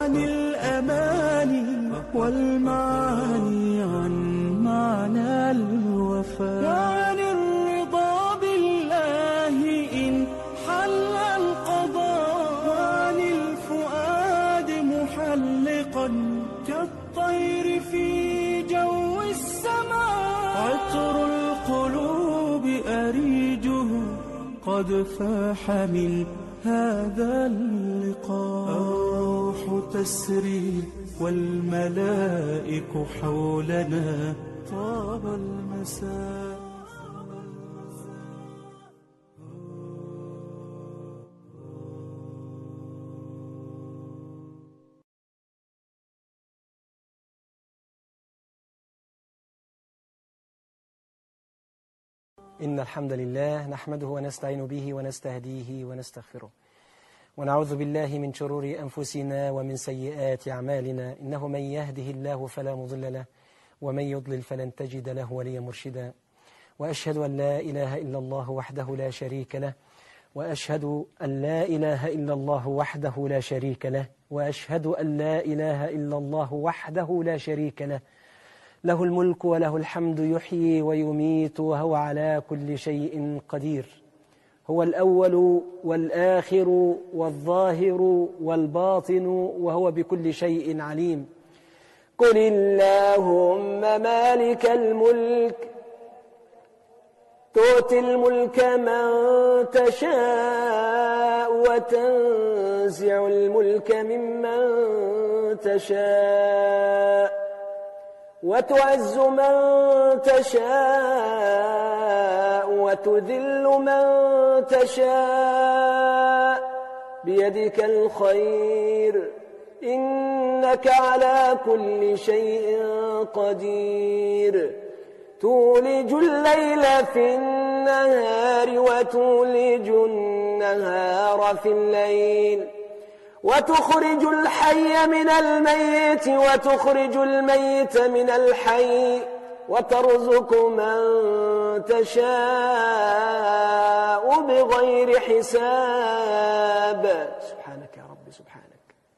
عن الأماني والمعاني عن معنى الوفاء وعن الرضا بالله إن حل القضاء وعن الفؤاد محلقا كالطير في جو السماء عطر القلوب أريجه قد فاح من هذا اللقاء الروح تسري والملائك حولنا طاب المساء إن الحمد لله نحمده ونستعين به ونستهديه ونستغفره ونعوذ بالله من شرور أنفسنا ومن سيئات أعمالنا إنه من يهده الله فلا مضل له ومن يضلل فلن تجد له وليا مرشدا وأشهد أن لا إله إلا الله وحده لا شريك له وأشهد أن لا إله إلا الله وحده لا شريك له وأشهد أن لا إله إلا الله وحده لا شريك له له الملك وله الحمد يحيي ويميت وهو على كل شيء قدير هو الأول والآخر والظاهر والباطن وهو بكل شيء عليم قل اللهم مالك الملك تؤتي الملك من تشاء وتنزع الملك ممن تشاء وتعز من تشاء وتذل من تشاء بيدك الخير إنك على كل شيء قدير تولج الليل في النهار وتولج النهار في الليل وتخرج الحي من الميت وتخرج الميت من الحي وترزق من تشاء بغير حساب سبحانك يا رب سبحانك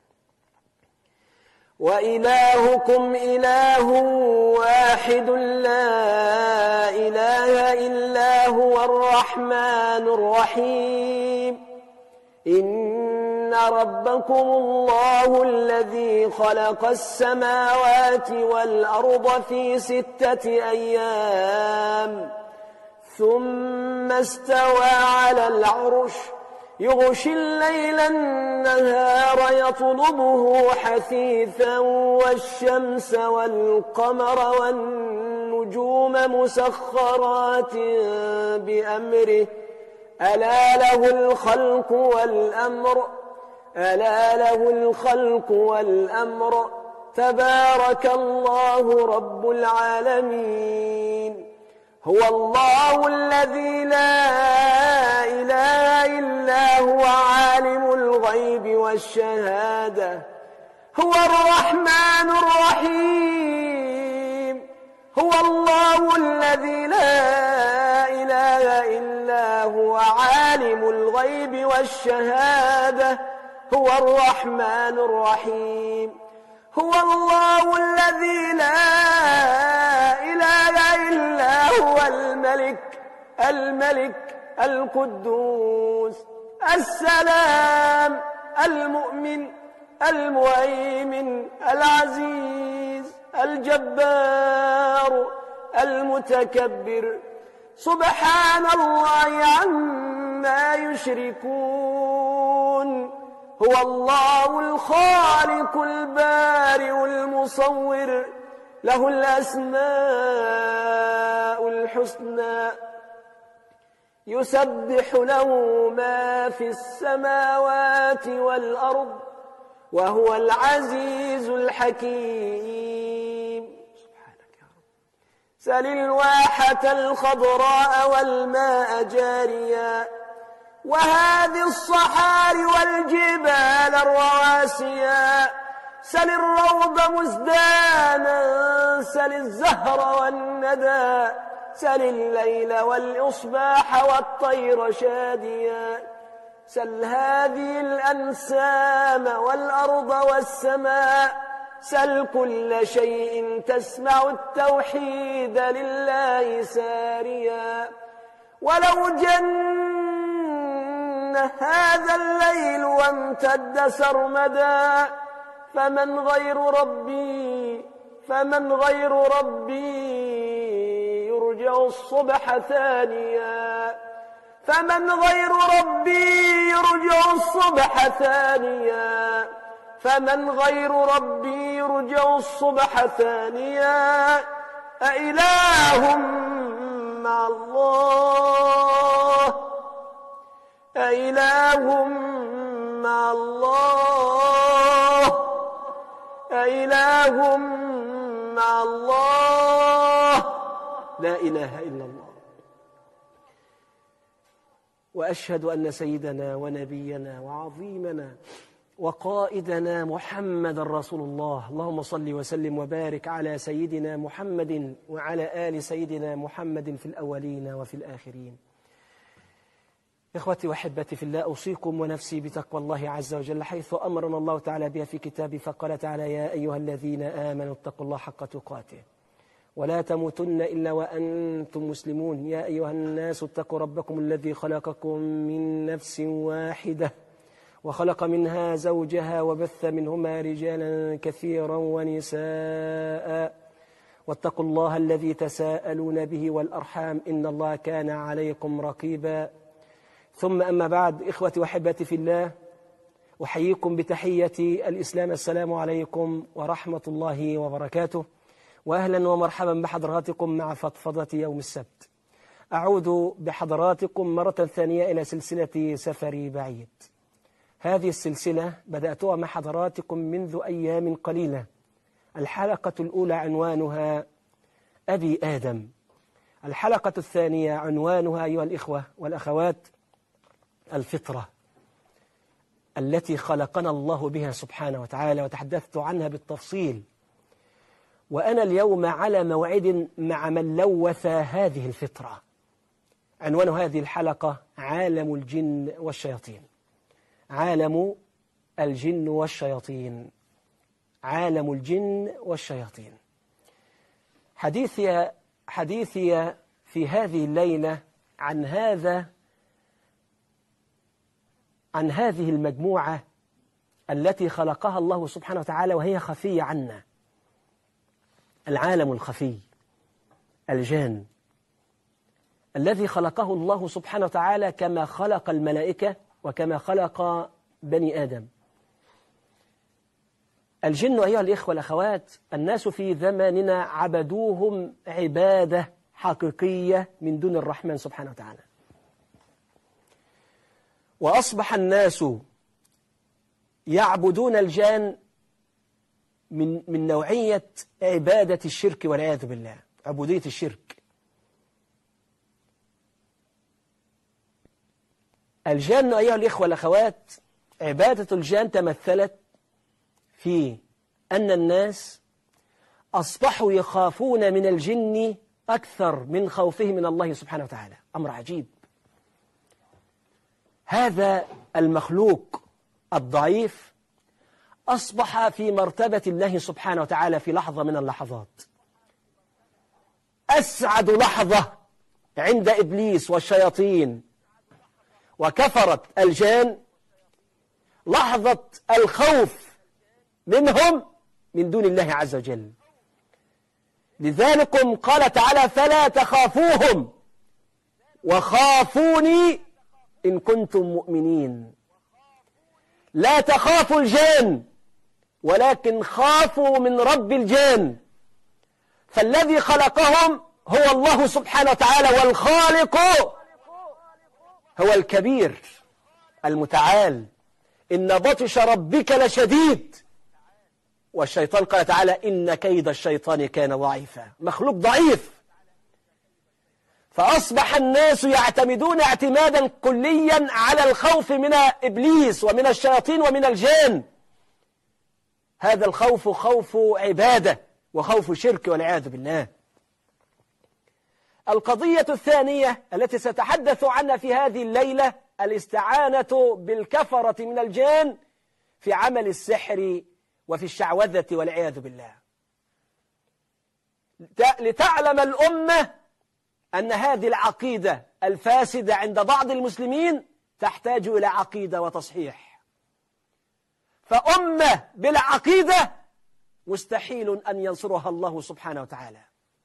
وإلهكم إله واحد لا إله إلا هو الرحمن الرحيم إن ربكم الله الذي خلق السماوات والأرض في ستة أيام ثم استوى على العرش يغشي الليل النهار يطلبه حثيثا والشمس والقمر والنجوم مسخرات بأمره ألا له الخلق والأمر ألا له الخلق والأمر تبارك الله رب العالمين هو الله الذي لا إله إلا هو عالم الغيب والشهادة هو الرحمن الرحيم هو الله الذي لا إله إلا هو عالم الغيب والشهادة هو الرحمن الرحيم هو الله الذي لا إله إلا هو الملك الملك القدوس السلام المؤمن المؤمن العزيز الجبار المتكبر سبحان الله عما يشركون هو الله الخالق البارئ المصور له الأسماء الحسنى يسبح له ما في السماوات والأرض وهو العزيز الحكيم سبحانك يا رب سل الواحة الخضراء والماء جاريا وهذه الصحاري والجبال الرواسيا سل الروض مزدانا سل الزهر والندى سل الليل والإصباح والطير شاديا سل هذه الأنسام والأرض والسماء سل كل شيء تسمع التوحيد لله ساريا ولو جن هذا الليل وامتد سرمدا فمن غير ربي فمن غير ربي يرجع الصبح ثانيا فمن غير ربي يرجع الصبح ثانيا فمن غير ربي يرجع الصبح ثانيا أإله مع الله أإله مع الله أإله مع الله لا إله إلا الله وأشهد أن سيدنا ونبينا وعظيمنا وقائدنا محمد رسول الله اللهم صل وسلم وبارك على سيدنا محمد وعلى آل سيدنا محمد في الأولين وفي الآخرين إخوتي وأحبتي في الله أوصيكم ونفسي بتقوى الله عز وجل حيث أمرنا الله تعالى بها في كتابه فقال تعالى يا أيها الذين آمنوا اتقوا الله حق تقاته ولا تموتن إلا وأنتم مسلمون يا أيها الناس اتقوا ربكم الذي خلقكم من نفس واحدة وخلق منها زوجها وبث منهما رجالا كثيرا ونساء واتقوا الله الذي تساءلون به والأرحام إن الله كان عليكم رقيبا ثم أما بعد إخوتي وحبتي في الله أحييكم بتحية الإسلام السلام عليكم ورحمة الله وبركاته وأهلا ومرحبا بحضراتكم مع فضفضة يوم السبت أعود بحضراتكم مرة ثانية إلى سلسلة سفري بعيد هذه السلسلة بدأتها مع حضراتكم منذ أيام قليلة الحلقة الأولى عنوانها أبي آدم الحلقة الثانية عنوانها أيها الإخوة والأخوات الفطرة التي خلقنا الله بها سبحانه وتعالى وتحدثت عنها بالتفصيل وأنا اليوم على موعد مع من لوث هذه الفطرة عنوان هذه الحلقة عالم الجن والشياطين عالم الجن والشياطين عالم الجن والشياطين حديثي حديثي في هذه الليلة عن هذا عن هذه المجموعة التي خلقها الله سبحانه وتعالى وهي خفية عنا العالم الخفي الجان الذي خلقه الله سبحانه وتعالى كما خلق الملائكة وكما خلق بني آدم الجن أيها الإخوة والأخوات الناس في زماننا عبدوهم عبادة حقيقية من دون الرحمن سبحانه وتعالى وأصبح الناس يعبدون الجان من من نوعية عبادة الشرك والعياذ بالله عبودية الشرك الجان أيها الإخوة والأخوات عبادة الجان تمثلت في أن الناس أصبحوا يخافون من الجن أكثر من خوفهم من الله سبحانه وتعالى أمر عجيب هذا المخلوق الضعيف أصبح في مرتبة الله سبحانه وتعالى في لحظة من اللحظات أسعد لحظة عند إبليس والشياطين وكفرت الجان لحظة الخوف منهم من دون الله عز وجل لذلك قال تعالى فلا تخافوهم وخافوني إن كنتم مؤمنين لا تخافوا الجان ولكن خافوا من رب الجان فالذي خلقهم هو الله سبحانه وتعالى والخالق هو الكبير المتعال إن بطش ربك لشديد والشيطان قال تعالى إن كيد الشيطان كان ضعيفا مخلوق ضعيف فأصبح الناس يعتمدون اعتمادا كليا على الخوف من إبليس ومن الشياطين ومن الجان هذا الخوف خوف عبادة وخوف شرك والعياذ بالله القضية الثانية التي سأتحدث عنها في هذه الليلة الاستعانة بالكفرة من الجن في عمل السحر وفي الشعوذة والعياذ بالله لتعلم الأمة أن هذه العقيدة الفاسدة عند بعض المسلمين تحتاج إلى عقيدة وتصحيح فأمة بلا عقيدة مستحيل أن ينصرها الله سبحانه وتعالى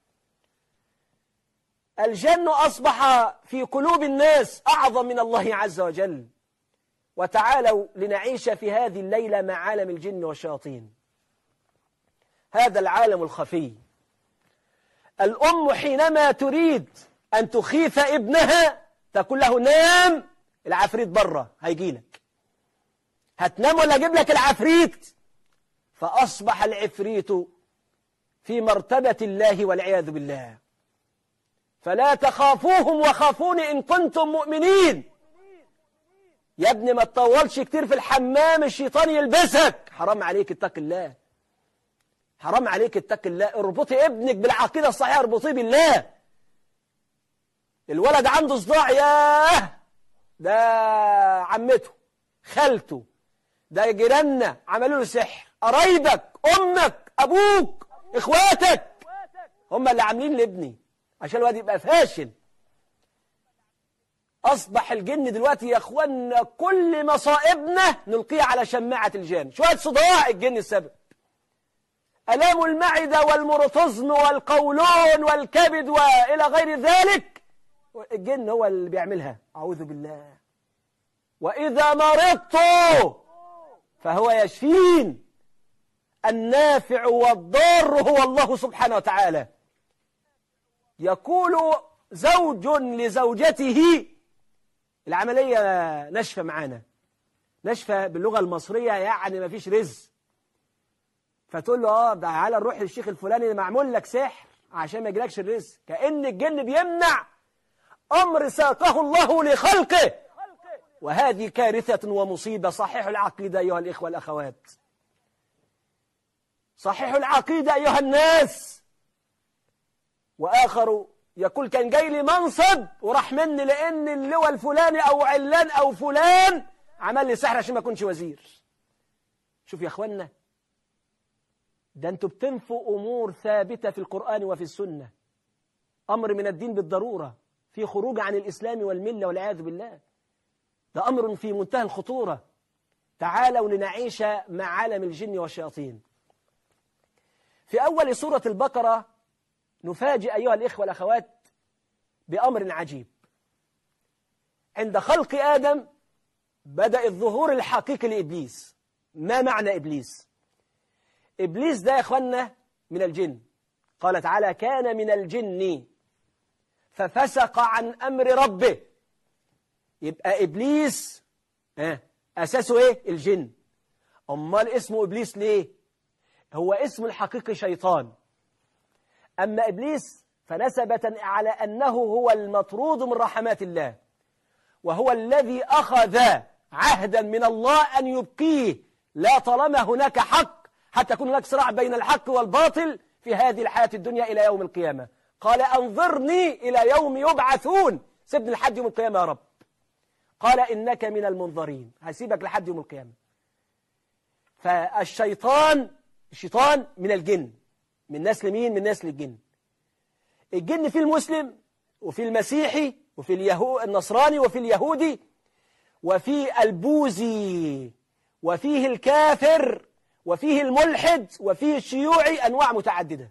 الجن أصبح في قلوب الناس أعظم من الله عز وجل وتعالوا لنعيش في هذه الليلة مع عالم الجن والشياطين هذا العالم الخفي الأم حينما تريد أن تخيف ابنها تقول له نام العفريت بره هيجيلك هتنام ولا اجيب لك العفريت فأصبح العفريت في مرتبة الله والعياذ بالله فلا تخافوهم وخافوني إن كنتم مؤمنين يا ابني ما تطولش كتير في الحمام الشيطان يلبسك حرام عليك اتق الله حرام عليك اتق الله اربطي ابنك بالعقيدة الصحيحة اربطيه بالله الولد عنده صداع ياه ده عمته خالته ده جيراننا عملوا له سحر قرايبك امك ابوك اخواتك هم اللي عاملين لابني عشان الواد يبقى فاشل أصبح الجن دلوقتي يا أخوانا كل مصائبنا نلقيها على شماعة الجن شوية صداع الجن السبب ألام المعدة والمرتزم والقولون والكبد وإلى غير ذلك الجن هو اللي بيعملها أعوذ بالله وإذا مرضت فهو يشفين النافع والضار هو الله سبحانه وتعالى يقول زوج لزوجته العملية نشفة معانا نشفة باللغة المصرية يعني ما فيش رز فتقول له اه تعالى نروح للشيخ الفلاني اللي معمول لك سحر عشان ما يجيلكش الرزق كأن الجن بيمنع أمر ساقه الله لخلقه وهذه كارثة ومصيبة صحيح العقيدة أيها الإخوة الأخوات صحيح العقيدة أيها الناس وآخر يقول كان جاي لي منصب وراح مني لأن اللواء الفلاني أو علان أو فلان عمل لي سحر عشان ما أكونش وزير شوف يا أخوانا ده أنتوا بتنفوا أمور ثابتة في القرآن وفي السنة أمر من الدين بالضرورة في خروج عن الإسلام والملة والعياذ بالله ده أمر في منتهى الخطورة تعالوا لنعيش مع عالم الجن والشياطين في أول سورة البقرة نفاجئ أيها الإخوة والأخوات بأمر عجيب عند خلق آدم بدأ الظهور الحقيقي لإبليس ما معنى إبليس؟ إبليس ده يا أخوانا من الجن قال تعالى كان من الجن ففسق عن أمر ربه يبقى إبليس آه أساسه إيه؟ الجن أمال اسمه إبليس ليه؟ هو اسم الحقيقي شيطان أما إبليس فنسبة على أنه هو المطرود من رحمات الله وهو الذي أخذ عهدا من الله أن يبقيه لا طالما هناك حق حتى يكون هناك صراع بين الحق والباطل في هذه الحياة الدنيا إلى يوم القيامة قال أنظرني إلى يوم يبعثون سيبني لحد يوم القيامة يا رب قال إنك من المنظرين هسيبك لحد يوم القيامة فالشيطان الشيطان من الجن من نسل مين من نسل الجن الجن في المسلم وفي المسيحي وفي اليهو النصراني وفي اليهودي وفي البوذي وفيه الكافر وفيه الملحد وفيه الشيوعي أنواع متعددة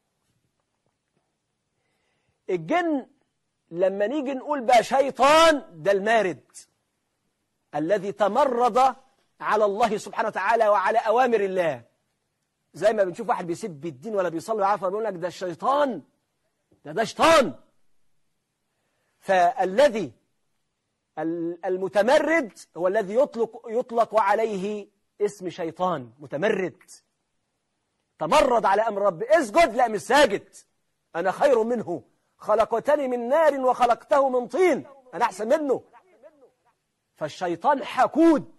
الجن لما نيجي نقول بقى شيطان ده المارد الذي تمرد على الله سبحانه وتعالى وعلى أوامر الله زي ما بنشوف واحد بيسب الدين ولا بيصلي وعارف بيقول لك ده الشيطان ده ده شيطان فالذي المتمرد هو الذي يطلق يطلق عليه اسم شيطان متمرد تمرد على امر رب اسجد لا مش ساجد انا خير منه خلقتني من نار وخلقته من طين انا احسن منه فالشيطان حكود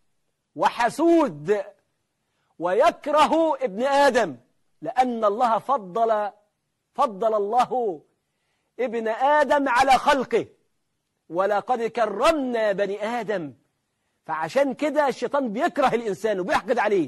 وحسود ويكره ابن آدم لأن الله فضل فضل الله ابن آدم على خلقه ولقد كرمنا بني آدم فعشان كده الشيطان بيكره الإنسان وبيحقد عليه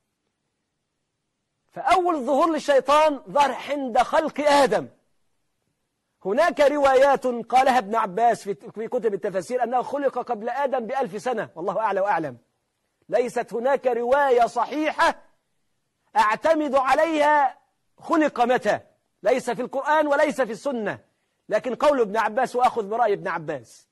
فأول ظهور للشيطان ظهر عند خلق آدم هناك روايات قالها ابن عباس في كتب التفاسير أنه خلق قبل آدم بألف سنة والله أعلى وأعلم ليست هناك رواية صحيحة أعتمد عليها خلق متى ليس في القرآن وليس في السنة لكن قول ابن عباس وأخذ برأي ابن عباس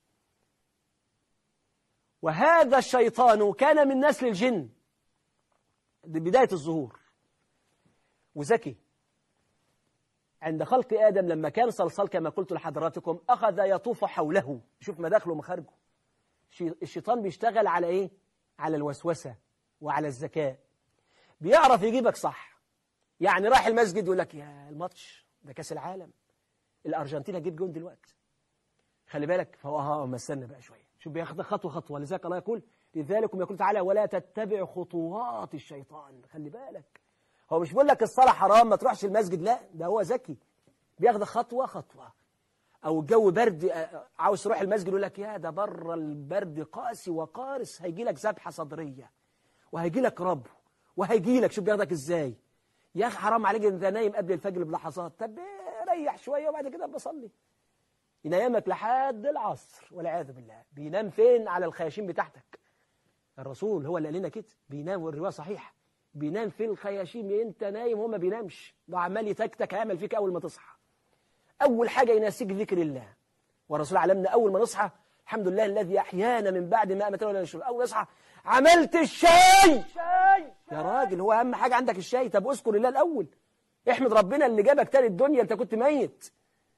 وهذا الشيطان كان من نسل الجن بداية الظهور وذكي عند خلق آدم لما كان صلصال كما قلت لحضراتكم أخذ يطوف حوله شوف مداخله ومخارجه الشيطان بيشتغل على إيه؟ على الوسوسة وعلى الذكاء بيعرف يجيبك صح يعني راح المسجد يقول لك يا الماتش ده كاس العالم الأرجنتين هتجيب جون دلوقتي خلي بالك فهو ها ما استنى بقى شوية شوف بياخد خطوة خطوة لذلك الله يقول لذلك يقول تعالى ولا تتبع خطوات الشيطان خلي بالك هو مش بيقول لك الصلاة حرام ما تروحش المسجد لا ده هو ذكي بياخد خطوة خطوة أو الجو برد عاوز تروح المسجد يقول لك يا ده بره البرد قاسي وقارس هيجي لك ذبحة صدرية وهيجي لك رب وهيجي لك شوف بياخدك ازاي يا أخي حرام عليك انت نايم قبل الفجر بلحظات طب ريح شوية وبعد كده بصلي ينامك لحد العصر والعياذ بالله بينام فين على الخياشيم بتاعتك الرسول هو اللي قال لنا كده بينام والرواية صحيحة بينام في الخياشيم انت نايم هو ما بينامش ده عمال يتكتك هيعمل فيك اول ما تصحى اول حاجه يناسيك ذكر الله والرسول علمنا اول ما نصحى الحمد لله الذي احيانا من بعد ما امتنا ولا نشرب اول ما نصحى عملت الشاي يا راجل هو اهم حاجه عندك الشاي طب اذكر الله الاول احمد ربنا اللي جابك تاني الدنيا انت كنت ميت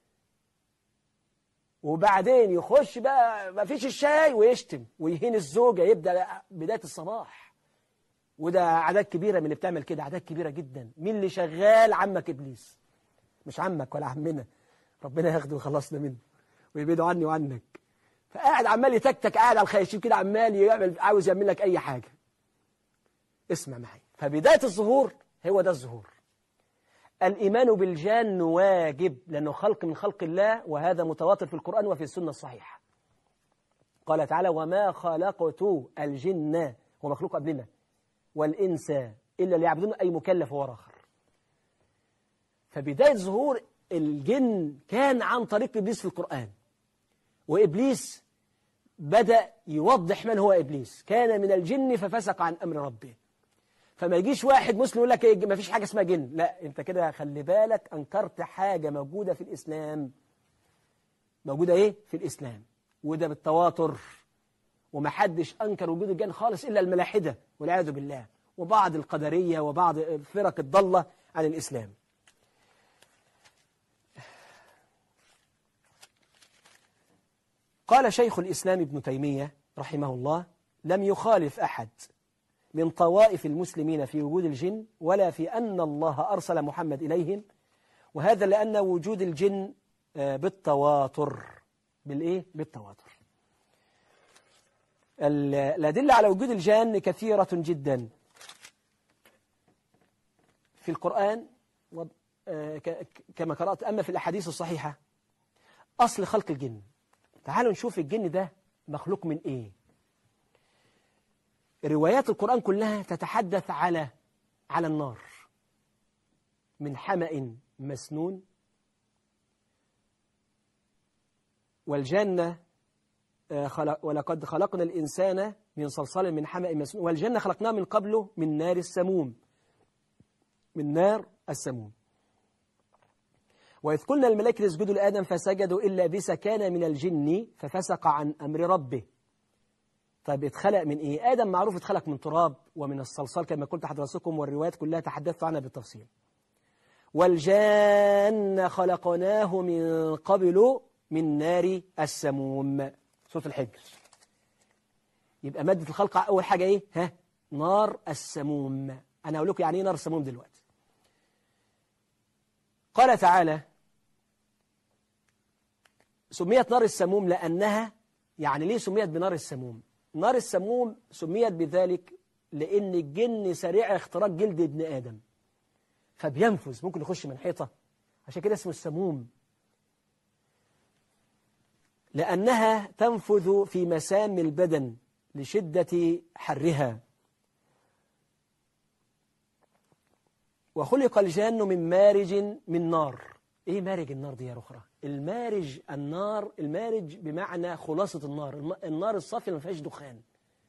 وبعدين يخش بقى ما فيش الشاي ويشتم ويهين الزوجه يبدا بدايه الصباح وده أعداد كبيرة من اللي بتعمل كده أعداد كبيرة جدا مين اللي شغال عمك إبليس مش عمك ولا عمنا ربنا ياخده ويخلصنا منه ويبعده عني وعنك فقاعد عمال يتكتك قاعد على الخياشيم كده عمال يعمل عاوز يعمل لك أي حاجة اسمع معي فبداية الظهور هو ده الظهور الإيمان بالجان واجب لأنه خلق من خلق الله وهذا متواتر في القرآن وفي السنة الصحيحة قال تعالى وما خلقت الجن هو مخلوق قبلنا والإنس إلا ليعبدون أي مكلف هو آخر فبداية ظهور الجن كان عن طريق إبليس في القرآن وإبليس بدأ يوضح من هو إبليس كان من الجن ففسق عن أمر ربه فما يجيش واحد مسلم يقول لك إيه ما فيش حاجة اسمها جن لا أنت كده خلي بالك أنكرت حاجة موجودة في الإسلام موجودة إيه في الإسلام وده بالتواتر ومحدش أنكر وجود الجن خالص إلا الملاحدة والعياذ بالله وبعض القدرية وبعض الفرق الضالة عن الإسلام قال شيخ الإسلام ابن تيمية رحمه الله لم يخالف أحد من طوائف المسلمين في وجود الجن ولا في أن الله أرسل محمد إليهم وهذا لأن وجود الجن بالتواتر بالإيه؟ بالتواتر الأدلة على وجود الجان كثيرة جدا في القرآن كما قرأت أما في الأحاديث الصحيحة أصل خلق الجن تعالوا نشوف الجن ده مخلوق من إيه روايات القرآن كلها تتحدث على على النار من حمأ مسنون والجنة خلق ولقد خلقنا الإنسان من صلصال من حمأ مسنون والجنة خلقناه من قبله من نار السموم من نار السموم وإذ قلنا الملائكة اسجدوا لآدم فسجدوا إلا إبليس كان من الجن ففسق عن أمر ربه طيب اتخلق من إيه؟ آدم معروف اتخلق من تراب ومن الصلصال كما قلت حضراتكم والروايات كلها تحدثت عنها بالتفصيل والجان خلقناه من قبل من نار السموم سورة الحجر يبقى مادة الخلق أول حاجة إيه؟ ها؟ نار السموم أنا أقول لكم يعني إيه نار السموم دلوقتي قال تعالى سميت نار السموم لأنها يعني ليه سميت بنار السموم نار السموم سميت بذلك لأن الجن سريع اختراق جلد ابن آدم فبينفذ ممكن يخش من حيطة عشان كده اسمه السموم لأنها تنفذ في مسام البدن لشدة حرها وخلق الجان من مارج من نار ايه مارج النار دي يا رخرة المارج النار المارج بمعنى خلاصة النار الم- النار الصافية ما فيهاش دخان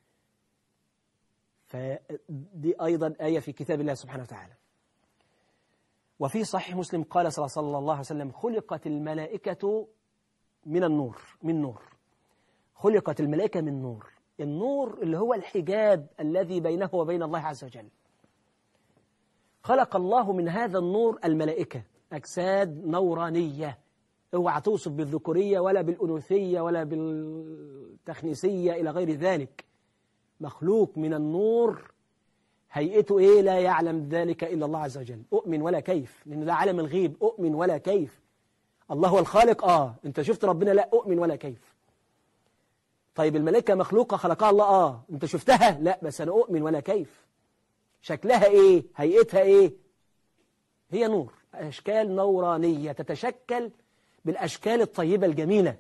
فدي أيضا آية في كتاب الله سبحانه وتعالى وفي صحيح مسلم قال صلى الله عليه وسلم خلقت الملائكة من النور من نور خلقت الملائكة من نور النور اللي هو الحجاب الذي بينه وبين الله عز وجل خلق الله من هذا النور الملائكة أجساد نورانية اوعى توصف بالذكورية ولا بالأنوثية ولا بالتخنيسية إلى غير ذلك مخلوق من النور هيئته إيه لا يعلم ذلك إلا الله عز وجل أؤمن ولا كيف لأن ده عالم الغيب أؤمن ولا كيف الله هو الخالق آه أنت شفت ربنا لا أؤمن ولا كيف طيب الملائكة مخلوقة خلقها الله آه أنت شفتها لا بس أنا أؤمن ولا كيف شكلها إيه هيئتها إيه هي نور أشكال نورانية تتشكل بالأشكال الطيبة الجميلة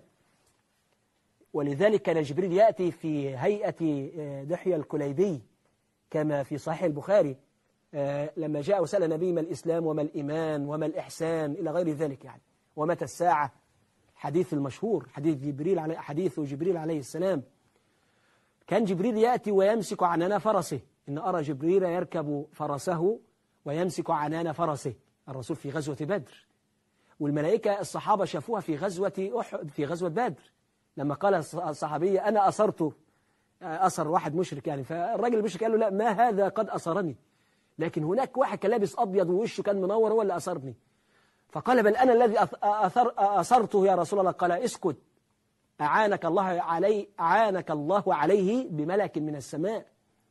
ولذلك كان جبريل يأتي في هيئة آه، دحية الكليبي كما في صحيح البخاري آه، لما جاء وسأل النبي ما الإسلام وما الإيمان وما الإحسان إلى غير ذلك يعني ومتى الساعة حديث المشهور حديث جبريل عليه حديث جبريل عليه السلام كان جبريل يأتي ويمسك عنان فرسه إن أرى جبريل يركب فرسه ويمسك عنان فرسه الرسول في غزوة بدر والملائكة الصحابة شافوها في غزوة أحد في غزوة بدر لما قال الص- الصحابي أنا أسرت أسر واحد مشرك يعني فالراجل المشرك قال له لا ما هذا قد أسرني لكن هناك واحد كان لابس أبيض ووشه كان منور هو اللي أسرني فقال بل أنا الذي أث- أثر أسرته يا رسول الله قال اسكت أعانك الله علي أعانك الله عليه بملك من السماء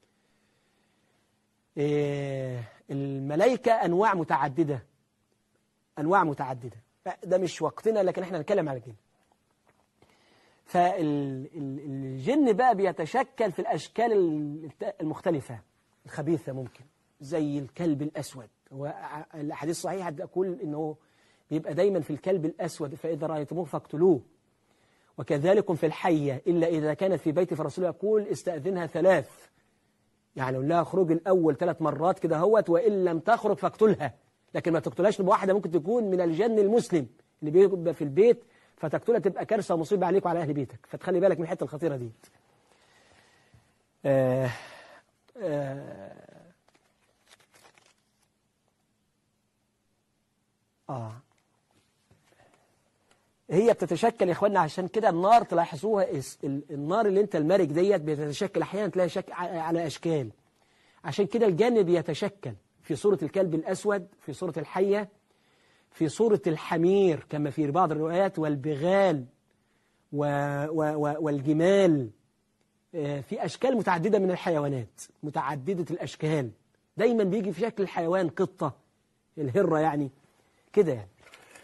إيه، الملائكة أنواع متعددة أنواع متعددة ده مش وقتنا لكن احنا نتكلم على كده فالجن بقى بيتشكل في الأشكال الت- المختلفة الخبيثة ممكن زي الكلب الأسود هو ع- الأحاديث الصحيحة تقول إنه بيبقى دايما في الكلب الأسود فإذا رأيتموه فاقتلوه وكذلك في الحية إلا إذا كانت في بيت فرسوله يقول استأذنها ثلاث يعني قول لها اخرج الأول ثلاث مرات كده هوت وإن لم تخرج فاقتلها لكن ما تقتلهاش بواحدة ممكن تكون من الجن المسلم اللي بيبقى في البيت فتقتلها تبقى كارثة ومصيبة عليك وعلى أهل بيتك فتخلي بالك من الحتة الخطيرة دي آه آه آه هي بتتشكل يا اخوانا عشان كده النار تلاحظوها اس- ال- النار اللي انت المرج ديت بتتشكل احيانا تلاقي شك ع- على اشكال عشان كده الجن بيتشكل في صورة الكلب الأسود في صورة الحية في صورة الحمير كما في بعض الروايات والبغال و و و والجمال آه، في أشكال متعددة من الحيوانات متعددة الأشكال دايما بيجي في شكل الحيوان قطة الهرة يعني كده يعني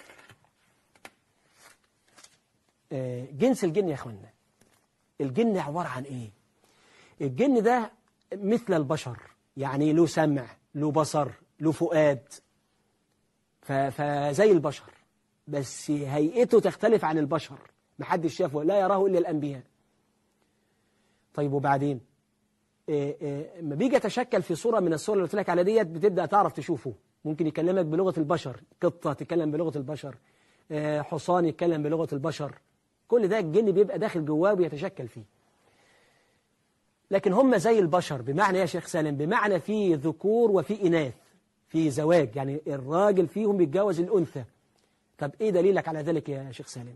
آه، جنس الجن يا اخوانا الجن عبارة عن ايه الجن ده مثل البشر يعني له سمع له بصر له فؤاد ف- فزي البشر بس هيئته تختلف عن البشر محدش شافه لا يراه إلا الأنبياء طيب وبعدين إيه إيه ما بيجي يتشكل في صورة من الصور اللي قلت لك على ديت بتبدأ تعرف تشوفه ممكن يكلمك بلغة البشر قطة تتكلم بلغة البشر آه، حصان يتكلم بلغة البشر كل ده الجن بيبقى داخل جواه ويتشكل فيه لكن هم زي البشر بمعنى يا شيخ سالم بمعنى في ذكور وفي إناث في زواج يعني الراجل فيهم بيتجوز الأنثى طب إيه دليلك على ذلك يا شيخ سالم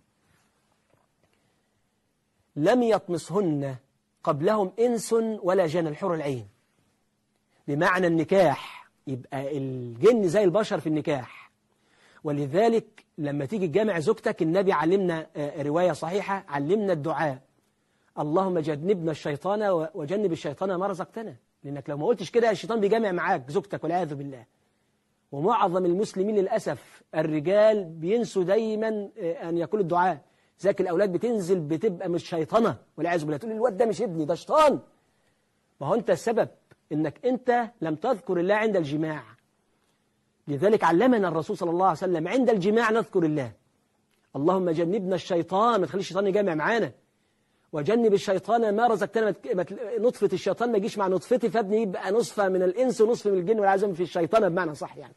لم يطمسهن قبلهم إنس ولا جن الحور العين بمعنى النكاح يبقى الجن زي البشر في النكاح ولذلك لما تيجي تجامع زوجتك النبي علمنا آه، رواية صحيحة علمنا الدعاء اللهم جنبنا الشيطان و- وجنب الشيطان ما رزقتنا لأنك لو ما قلتش كده الشيطان بيجامع معاك زوجتك والعياذ بالله ومعظم المسلمين للأسف الرجال بينسوا دايما آه، أن يقولوا الدعاء ذاك الأولاد بتنزل بتبقى مش شيطنة والعياذ بالله تقول الواد ده مش ابني ده شيطان ما هو أنت السبب إنك أنت لم تذكر الله عند الجماع لذلك علمنا الرسول صلى الله عليه وسلم عند الجماع نذكر الله اللهم جنبنا الشيطان ما تخليش الشيطان يجمع معانا وجنب الشيطان ما رزقتنا ما تك- ما تل- نطفة الشيطان ما يجيش مع نطفتي فابني يبقى نصفة من الإنس ونصف من الجن والعزم في الشيطان بمعنى صح يعني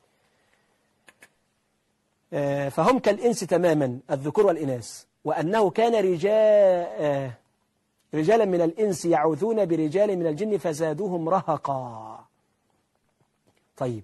آه، فهم كالإنس تماما الذكور والإناث وأنه كان رجال آه، رجالا من الإنس يعوذون برجال من الجن فزادوهم رهقا طيب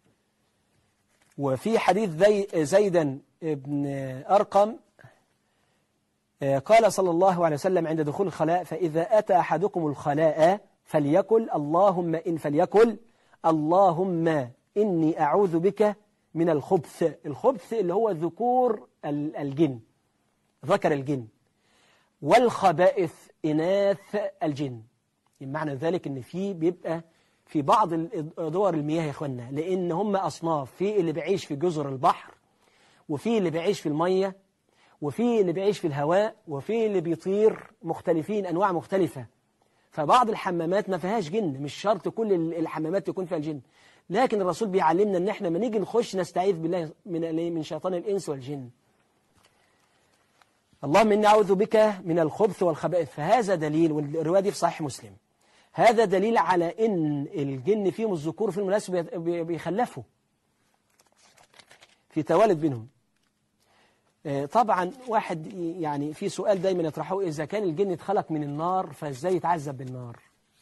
وفي حديث زي زيدا بن أرقم آه، قال صلى الله عليه وسلم عند دخول الخلاء فإذا أتى أحدكم الخلاء فليقل اللهم إن فليقل اللهم إني أعوذ بك من الخبث الخبث اللي هو ذكور ال- الجن ذكر الجن والخبائث إناث الجن معنى ذلك إن في بيبقى في بعض ال- دور المياه يا إخوانا لأن هم أصناف في اللي بيعيش في جزر البحر وفي اللي بيعيش في المية وفي اللي بيعيش في الهواء وفي اللي بيطير مختلفين أنواع مختلفة فبعض الحمامات ما فيهاش جن مش شرط كل ال- الحمامات تكون فيها الجن لكن الرسول بيعلمنا ان احنا ما نيجي نخش نستعيذ بالله من من شيطان الانس والجن اللهم اني اعوذ بك من الخبث والخبائث فهذا دليل والروايه دي في صحيح مسلم هذا دليل على ان الجن فيهم الذكور في المناسبه بي- بيخلفوا في توالد بينهم آه، طبعا واحد ي- يعني في سؤال دايما يطرحه إذا كان الجن اتخلق من النار فإزاي يتعذب بالنار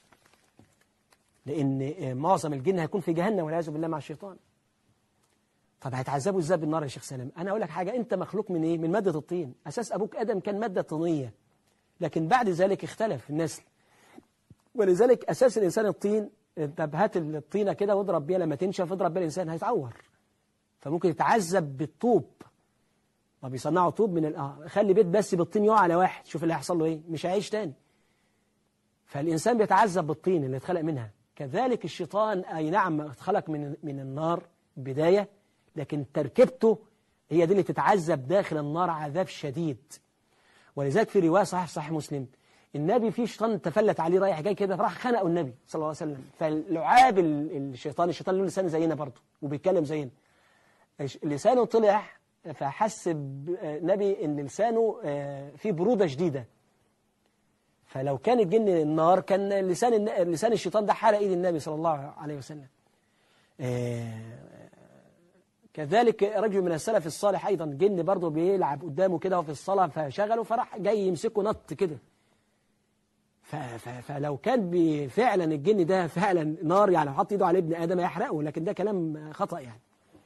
لأن آه، معظم الجن هيكون في جهنم والعياذ بالله مع الشيطان طب هيتعذبوا ازاي بالنار يا شيخ سلام انا اقول لك حاجه انت مخلوق من ايه من ماده الطين اساس ابوك ادم كان ماده طينيه لكن بعد ذلك اختلف النسل ولذلك اساس الانسان الطين طب هات الطينه كده واضرب بيها لما تنشف اضرب بيها الانسان هيتعور فممكن يتعذب بالطوب ما بيصنعوا طوب من ال- اه خلي بيت بس بالطين يقع على واحد شوف اللي هيحصل له ايه مش هيعيش تاني فالانسان بيتعذب بالطين اللي اتخلق منها كذلك الشيطان اي نعم اتخلق من من النار بدايه لكن تركيبته هي دي اللي تتعذب داخل النار عذاب شديد ولذلك في روايه صحيح صحيح مسلم النبي في شيطان تفلت عليه رايح جاي كده فراح خنقه النبي صلى الله عليه وسلم فلعاب ال- الشيطان الشيطان له لسان زينا برضه وبيتكلم زينا الش- لسانه طلع فحس النبي ان لسانه آه، فيه برودة شديدة فلو كان الجن النار كان لسان الن- لسان الشيطان ده حال ايد النبي صلى الله عليه وسلم آه، كذلك رجل من السلف الصالح ايضا جن برضه بيلعب قدامه كده وفي الصلاة فشغله فراح جاي يمسكه نط كده ف- ف- فلو كان بي- فعلا الجن ده فعلا نار يعني لو حط ايده على ابن ادم هيحرقه لكن ده كلام خطأ يعني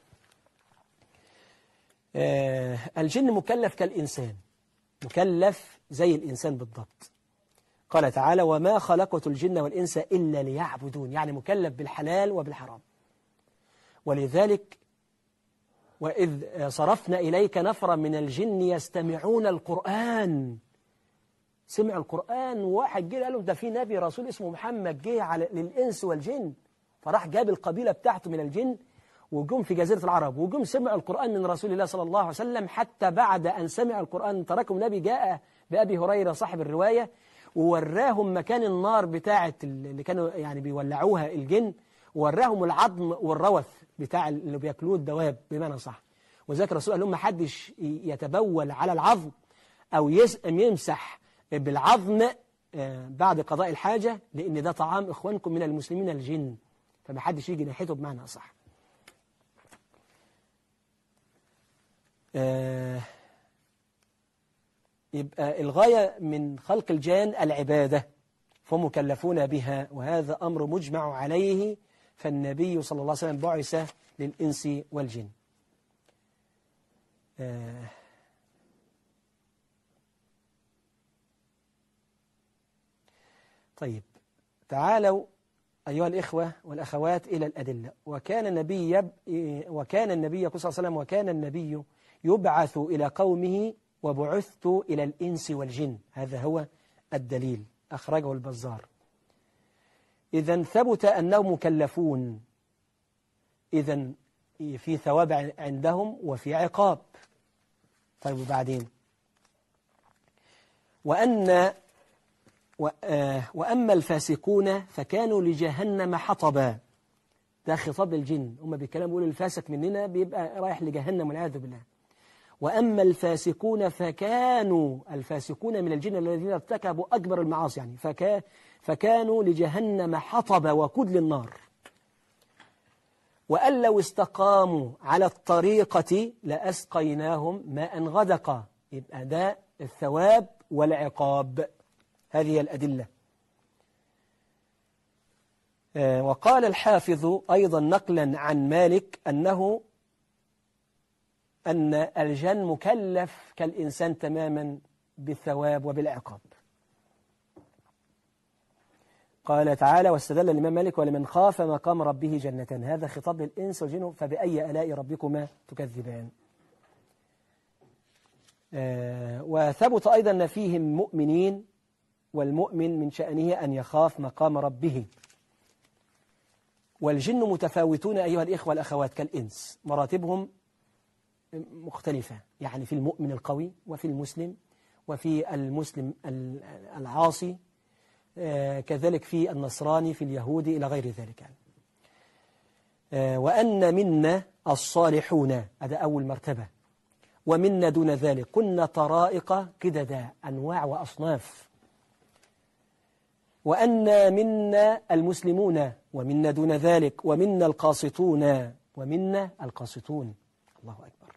آه، الجن مكلف كالإنسان مكلف زي الإنسان بالضبط قال تعالى وما خلقت الجن والإنس إلا ليعبدون يعني مكلف بالحلال وبالحرام ولذلك وإذ آه، صرفنا إليك نفرا من الجن يستمعون القرآن سمع القرآن وواحد جه قال له ده في نبي رسول اسمه محمد جه على للإنس والجن فراح جاب القبيلة بتاعته من الجن وجم في جزيرة العرب وجم سمعوا القرآن من رسول الله صلى الله عليه وسلم حتى بعد أن سمع القرآن تركهم نبي جاء بأبي هريرة صاحب الرواية ووراهم مكان النار بتاعة اللي كانوا يعني بيولعوها الجن ووراهم العظم والروث بتاع اللي بياكلوه الدواب بمعنى صح وذلك الرسول قال لهم ما حدش يتبول على العظم أو يس- يمسح بالعظم آه، بعد قضاء الحاجة لأن ده طعام إخوانكم من المسلمين الجن فما حدش يجي ناحيته بمعنى أصح آه، يبقى الغاية من خلق الجان العبادة فهم مكلفون بها وهذا أمر مجمع عليه فالنبي صلى الله عليه وسلم بعث للإنس والجن آه، طيب تعالوا أيها الإخوة والأخوات إلى الأدلة وكان النبي يب... وكان النبي صلى الله عليه وسلم وكان النبي يبعث إلى قومه وبعثت إلى الإنس والجن هذا هو الدليل أخرجه البزار إذا ثبت أنهم مكلفون إذا في ثواب عندهم وفي عقاب طيب وبعدين وأن و- آه، وأما الفاسقون فكانوا لجهنم حطبا ده خطاب للجن هم بيتكلموا بيقولوا الفاسق مننا بيبقى رايح لجهنم والعياذ بالله وأما الفاسقون فكانوا الفاسقون من الجن الذين ارتكبوا أكبر المعاصي يعني فكا فكانوا لجهنم حطب وكدل النار وأن لو استقاموا على الطريقة لأسقيناهم ماء غدقا يبقى ده الثواب والعقاب هذه الأدلة آه، وقال الحافظ أيضا نقلا عن مالك أنه أن الجن مكلف كالإنسان تماما بالثواب وبالعقاب قال تعالى واستدل الإمام مالك ولمن خاف مقام ربه جنتان هذا خطاب للإنس والجن فبأي آلاء ربكما تكذبان آه، وثبت أيضا أن فيهم مؤمنين والمؤمن من شأنه أن يخاف مقام ربه والجن متفاوتون أيها الإخوة الأخوات كالإنس مراتبهم مختلفة يعني في المؤمن القوي وفي المسلم وفي المسلم العاصي آه، كذلك في النصراني في اليهودي إلى غير ذلك يعني. آه، وأن منا الصالحون هذا أول مرتبة ومنا دون ذلك كنا طرائق كددا أنواع وأصناف وأن منا المسلمون ومنا دون ذلك ومنا القاسطون ومنا القاسطون الله أكبر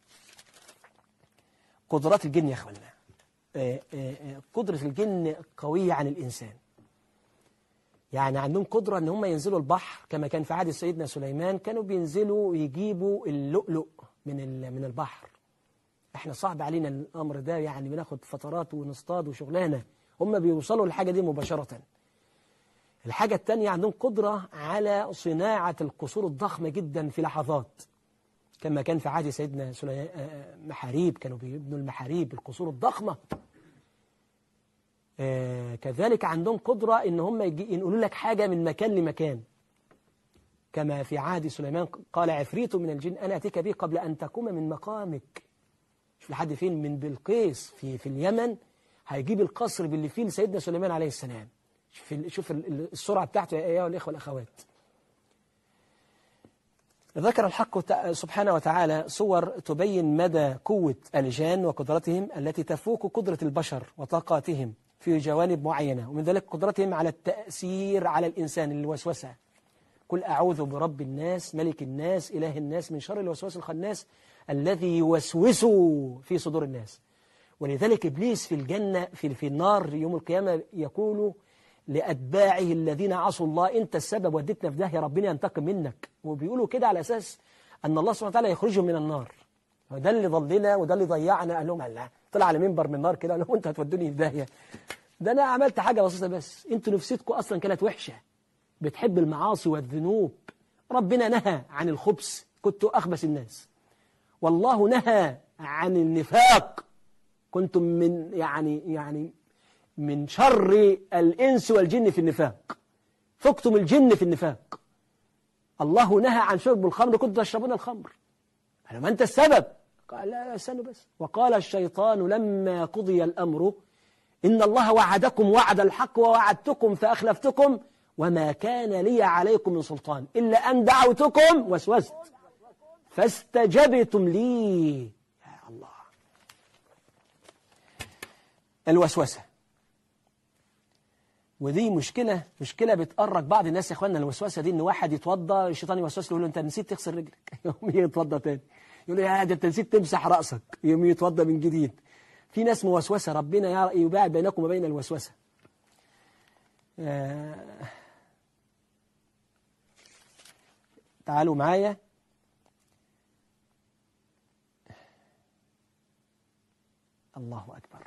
قدرات الجن يا أخوانا آه، آه، آه، قدرة الجن قوية عن الإنسان يعني عندهم قدرة أن هم ينزلوا البحر كما كان في عهد سيدنا سليمان كانوا بينزلوا يجيبوا اللؤلؤ من من البحر احنا صعب علينا الأمر ده يعني بناخد فترات ونصطاد وشغلانة هم بيوصلوا للحاجة دي مباشرة الحاجة الثانية عندهم قدرة على صناعة القصور الضخمة جدا في لحظات كما كان في عهد سيدنا سليمان محاريب كانوا بيبنوا المحاريب القصور الضخمة آه، كذلك عندهم قدرة ان هم ينقلوا لك حاجة من مكان لمكان كما في عهد سليمان قال عفريت من الجن أنا أتيك به قبل أن تقوم من مقامك شوف لحد فين من بلقيس في, في اليمن هيجيب القصر باللي فيه لسيدنا سليمان عليه السلام شوف, شوف السرعة بتاعته يا أيها الإخوة الأخوات ذكر الحق سبحانه وتعالى صور تبين مدى قوة الجان وقدرتهم التي تفوق قدرة البشر وطاقاتهم في جوانب معينة ومن ذلك قدرتهم على التأثير على الإنسان الوسوسة قل أعوذ برب الناس ملك الناس إله الناس من شر الوسواس الخناس الذي يوسوس في صدور الناس ولذلك إبليس في الجنة في, في النار يوم القيامة يقول لأتباعه الذين عصوا الله أنت السبب وديتنا في داهية ربنا ينتقم منك وبيقولوا كده على أساس أن الله سبحانه وتعالى يخرجهم من النار وده اللي ضلنا وده اللي ضيعنا قال لهم الله طلع على منبر من النار كده قال لهم أنت هتودوني في داهية ده أنا عملت حاجة بسيطة بس أنتوا نفسيتكم أصلا كانت وحشة بتحب المعاصي والذنوب ربنا نهى عن الخبث كنتوا أخبث الناس والله نهى عن النفاق كنتم من يعني يعني من شر الإنس والجن في النفاق فقتم الجن في النفاق الله نهى عن شرب الخمر كنتم تشربون الخمر قال ما أنت السبب قال لا استنوا بس وقال الشيطان لما قضي الأمر إن الله وعدكم وعد الحق ووعدتكم فأخلفتكم وما كان لي عليكم من سلطان إلا أن دعوتكم وسوست فاستجبتم لي يا الله الوسوسة ودي مشكلة مشكلة بتقرق بعض الناس يا اخوانا الوسوسة دي ان واحد يتوضى الشيطان يوسوس له يقول له انت نسيت تغسل رجلك يوم يتوضى تاني يقول له يا ده انت نسيت تمسح راسك يوم يتوضى من جديد في ناس موسوسة ربنا يباعد بينكم وبين الوسوسة آه تعالوا معايا الله أكبر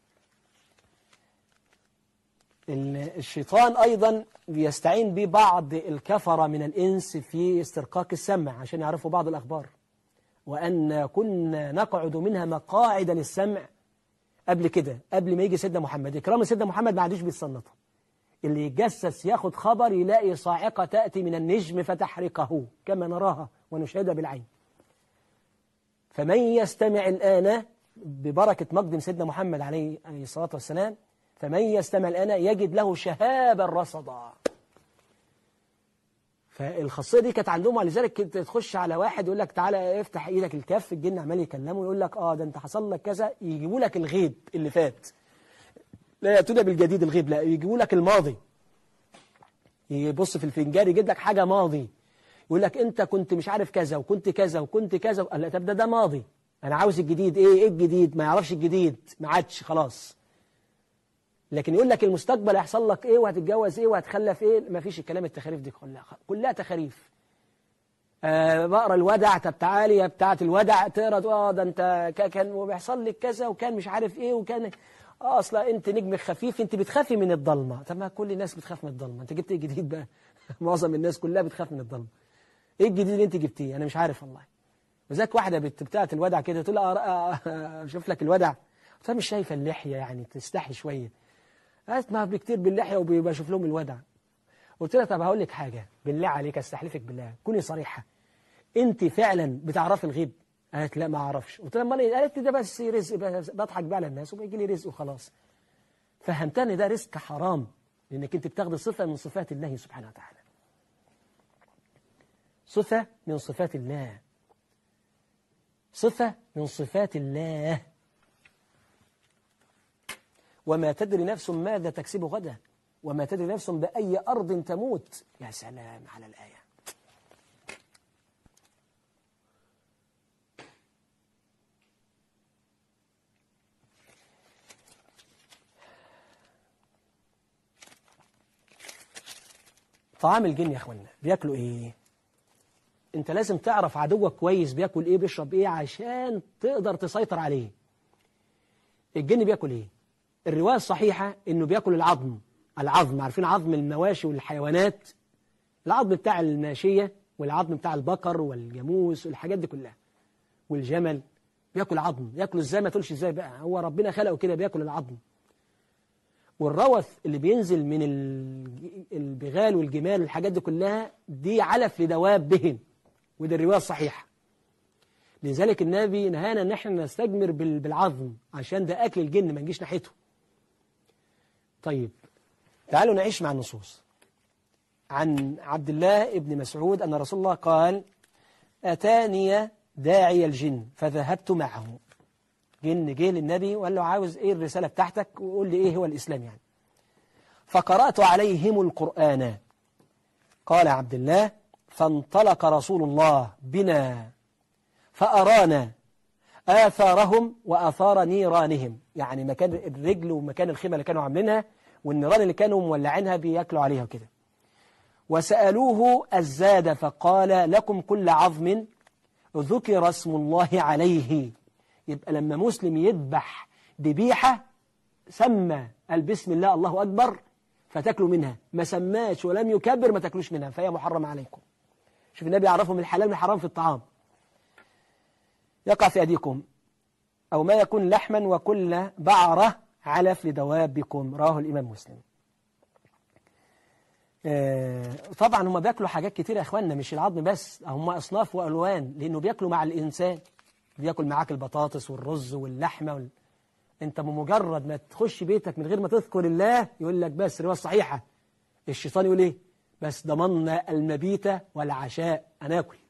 الشيطان أيضا بيستعين ببعض الكفرة من الإنس في استرقاق السمع عشان يعرفوا بعض الأخبار وأن كنا نقعد منها مقاعد للسمع قبل كده قبل ما يجي سيدنا محمد إكرام سيدنا محمد ما عادوش بيتصنطوا اللي يتجسس ياخد خبر يلاقي صاعقة تأتي من النجم فتحرقه كما نراها ونشهدها بالعين فمن يستمع الآن ببركة مقدم سيدنا محمد عليه الصلاة والسلام فمن يستمع الآن يجد له شهابا رصدا فالخاصيه دي كانت عندهم ولذلك كنت تخش على واحد يقول لك تعالى افتح ايدك الكف الجن عمال يكلمه ويقول لك اه ده انت حصل لك كذا يجيبوا لك الغيب اللي فات لا ياتون بالجديد الغيب لا يجيبوا لك الماضي يبص في الفنجان يجيب لك حاجه ماضي يقول لك انت كنت مش عارف كذا وكنت كذا وكنت كذا قال لا طب ده ده ماضي انا عاوز الجديد ايه ايه الجديد ما يعرفش الجديد ما عادش خلاص لكن يقول لك المستقبل هيحصل لك ايه وهتتجوز ايه وهتخلف ايه ما فيش الكلام التخاريف دي كلها كلها تخاريف آه بقرا الودع طب تعالي يا بتاعه الودع تقرا اه ده انت ك- كان وبيحصل لك كذا وكان مش عارف ايه وكان اه اصلا انت نجم خفيف انت بتخافي من الضلمه طب ما كل الناس بتخاف من الضلمه انت جبت ايه جديد بقى معظم الناس كلها بتخاف من الضلمه ايه الجديد اللي انت جبتيه انا مش عارف والله وذاك واحده بت- بتاعه الودع كده تقول لها آه، آه، شوف لك الودع قلت لها مش شايفه اللحيه يعني تستحي شويه قالت ما بكتير باللحيه وبشوف لهم الودع قلت لها طب هقول لك حاجه بالله عليك استحلفك بالله كوني صريحه انت فعلا بتعرفي الغيب قالت لا ما اعرفش قلت لها امال ايه قالت لي ده بس رزق بس بضحك بقى على الناس وبيجي لي رزق وخلاص فهمتني ده رزق حرام لانك انت بتاخدي صفه من صفات الله سبحانه وتعالى صفه من صفات الله صفه من صفات الله وما تدري نفس ماذا تكسب غدا وما تدري نفس بأي أرض تموت يا سلام على الآية طعام الجن يا اخوانا بياكلوا ايه انت لازم تعرف عدوك كويس بياكل ايه بيشرب ايه عشان تقدر تسيطر عليه الجن بياكل ايه الرواية الصحيحة انه بياكل العظم العظم عارفين عظم المواشي والحيوانات العظم بتاع الماشية والعظم بتاع البقر والجاموس والحاجات دي كلها والجمل بياكل عظم ياكل ازاي ما تقولش ازاي بقى هو ربنا خلقه كده بياكل العظم والروث اللي بينزل من الج- البغال والجمال والحاجات دي كلها دي علف لدوابهم ودي الرواية الصحيحة لذلك النبي نهانا ان احنا نستجمر بال- بالعظم عشان ده اكل الجن ما نجيش ناحيته طيب تعالوا نعيش مع النصوص عن عبد الله ابن مسعود أن رسول الله قال أتاني داعي الجن فذهبت معه جن جه للنبي وقال له عاوز ايه الرسالة بتاعتك وقول لي ايه هو الإسلام يعني فقرأت عليهم القرآن قال عبد الله فانطلق رسول الله بنا فأرانا آثارهم وآثار نيرانهم يعني مكان الرجل ومكان الخيمة اللي كانوا عاملينها والنيران اللي كانوا مولعينها بياكلوا عليها وكده وسألوه الزاد فقال لكم كل عظم ذكر اسم الله عليه يبقى لما مسلم يذبح ذبيحة سمى البسم الله الله أكبر فتاكلوا منها ما سماش ولم يكبر ما تاكلوش منها فهي محرمة عليكم شوف النبي يعرفهم الحلال من الحرام في الطعام يقع في أيديكم أو ما يكون لحما وكل بعرة علف لدوابكم رواه الإمام مسلم آه، طبعا هم بياكلوا حاجات كتير يا اخواننا مش العظم بس هم اصناف والوان لانه بياكلوا مع الانسان بياكل معاك البطاطس والرز واللحمه وال... انت بمجرد ما تخش بيتك من غير ما تذكر الله يقول لك بس روايه صحيحه الشيطان يقول ايه بس ضمننا المبيت والعشاء انا اكل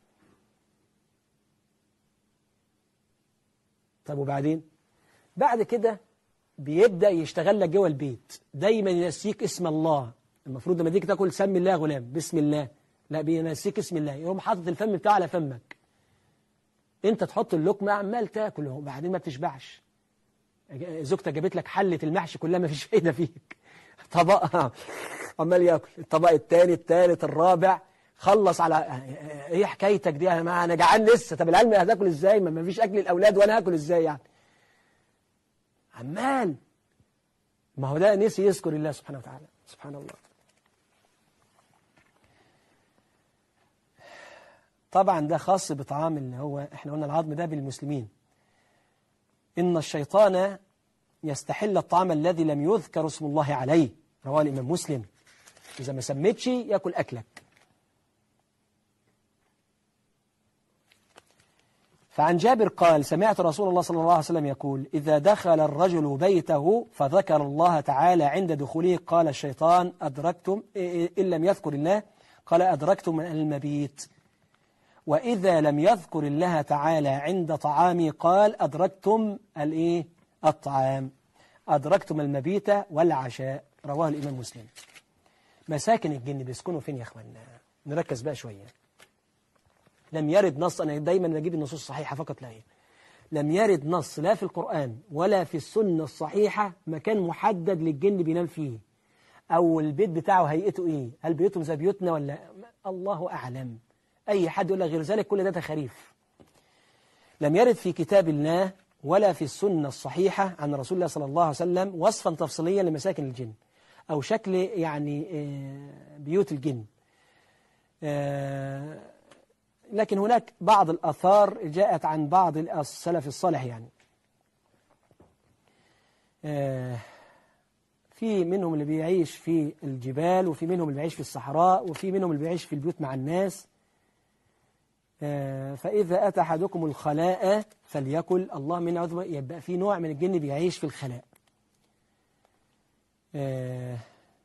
طب وبعدين بعد كده بيبدأ يشتغل لك جوه البيت دايما ينسيك اسم الله المفروض لما تيجي تاكل سمي الله يا غلام بسم الله لا بينسيك اسم الله يقوم حاطط الفم بتاعه على فمك انت تحط اللقمه عمال تاكل وبعدين ما بتشبعش زوجتك جابت لك حله المحشي كلها ما فيش فايده فيك طبق عمال ياكل الطبق الثاني الثالث الرابع خلص على ايه حكايتك دي انا انا جعان لسه طب العلم هتاكل ازاي ما فيش اكل الاولاد وانا هاكل ازاي يعني عمال ما هو ده نسي يذكر الله سبحانه وتعالى سبحان الله طبعا ده خاص بطعام اللي هو احنا قلنا العظم ده بالمسلمين إن الشيطان يستحل الطعام الذي لم يذكر اسم الله عليه رواه الإمام مسلم إذا ما سميتش يأكل أكلك فعن جابر قال سمعت رسول الله صلى الله عليه وسلم يقول إذا دخل الرجل بيته فذكر الله تعالى عند دخوله قال الشيطان أدركتم إن لم يذكر الله قال أدركتم المبيت وإذا لم يذكر الله تعالى عند طعامي قال أدركتم الإيه الطعام أدركتم المبيت والعشاء رواه الإمام مسلم مساكن الجن بيسكنوا فين يا أخوانا نركز بقى شوية لم يرد نص أنا دايما بجيب النصوص الصحيحة فقط لا غير لم يرد نص لا في القرآن ولا في السنة الصحيحة مكان محدد للجن بينام فيه أو البيت بتاعه هيئته إيه هل بيوتهم زي بيوتنا ولا الله أعلم أي حد يقول لك غير ذلك كل ده تخاريف لم يرد في كتاب الله ولا في السنة الصحيحة عن رسول الله صلى الله عليه وسلم وصفا تفصيليا لمساكن الجن أو شكل يعني آه، بيوت الجن آه، لكن هناك بعض الأثار جاءت عن بعض السلف الصالح يعني آه، في منهم اللي بيعيش في الجبال وفي منهم اللي بيعيش في الصحراء وفي منهم اللي بيعيش في البيوت مع الناس آه، فإذا أتى أحدكم الخلاء فليكل الله من عذب يبقى في نوع من الجن بيعيش في الخلاء آه،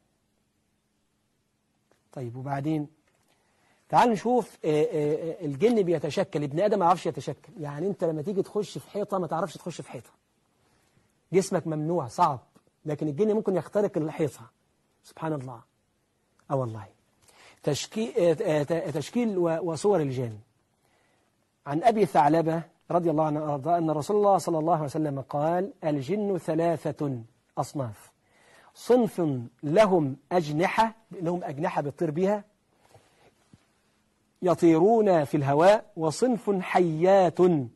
طيب وبعدين تعال نشوف آه، آه، آه، الجن بيتشكل ابن آدم ما يعرفش يتشكل يعني أنت لما تيجي تخش في حيطة ما تعرفش تخش في حيطة جسمك ممنوع صعب لكن الجن ممكن يخترق الحيطة سبحان الله اه والله تشكيل, تشكيل و- وصور الجن عن أبي ثعلبة رضي الله عنه وأرضاه أن رسول الله صلى الله عليه وسلم قال الجن ثلاثة أصناف صنف لهم أجنحة لهم أجنحة بيطير بها يطيرون في الهواء وصنف حيات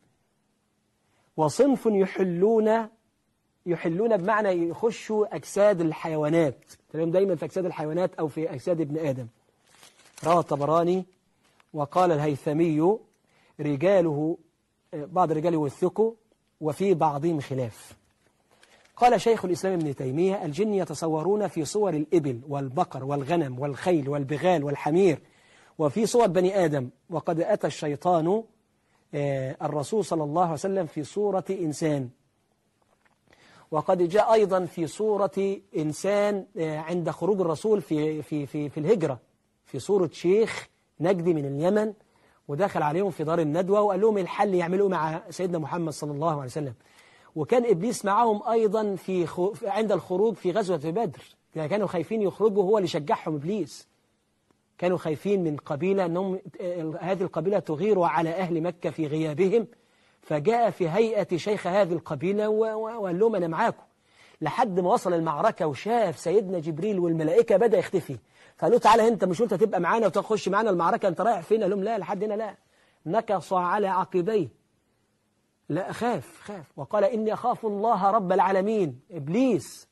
وصنف يحلون يحلون بمعنى يخشوا أجساد الحيوانات تلاقيهم دايما في أجساد الحيوانات أو في أجساد ابن آدم روى الطبراني وقال الهيثمي رجاله بعض رجاله وثقوا وفي بعضهم خلاف قال شيخ الإسلام ابن تيمية الجن يتصورون في صور الإبل والبقر والغنم والخيل والبغال والحمير وفي صور بني آدم وقد أتى الشيطان آه، الرسول صلى الله عليه وسلم في صورة إنسان وقد جاء أيضا في صورة إنسان آه، عند خروج الرسول في, في, في, في الهجرة في صورة شيخ نجدي من اليمن ودخل عليهم في دار الندوة وقال لهم الحل يعملوا مع سيدنا محمد صلى الله عليه وسلم وكان إبليس معهم أيضا في خو... عند الخروج في غزوة بدر يعني كانوا خايفين يخرجوا هو اللي شجعهم إبليس كانوا خايفين من قبيلة أنهم آه، هذه القبيلة تغير على أهل مكة في غيابهم فجاء في هيئة شيخ هذه القبيلة و- و- وقال لهم أنا معاكم لحد ما وصل المعركة وشاف سيدنا جبريل والملائكة بدأ يختفي فقالوا تعالى انت مش قلت هتبقى معانا وتخش معانا المعركة انت رايح فين قال لهم لا لحد هنا لا نكص على عقبيه لا أخاف خاف وقال إني أخاف الله رب العالمين إبليس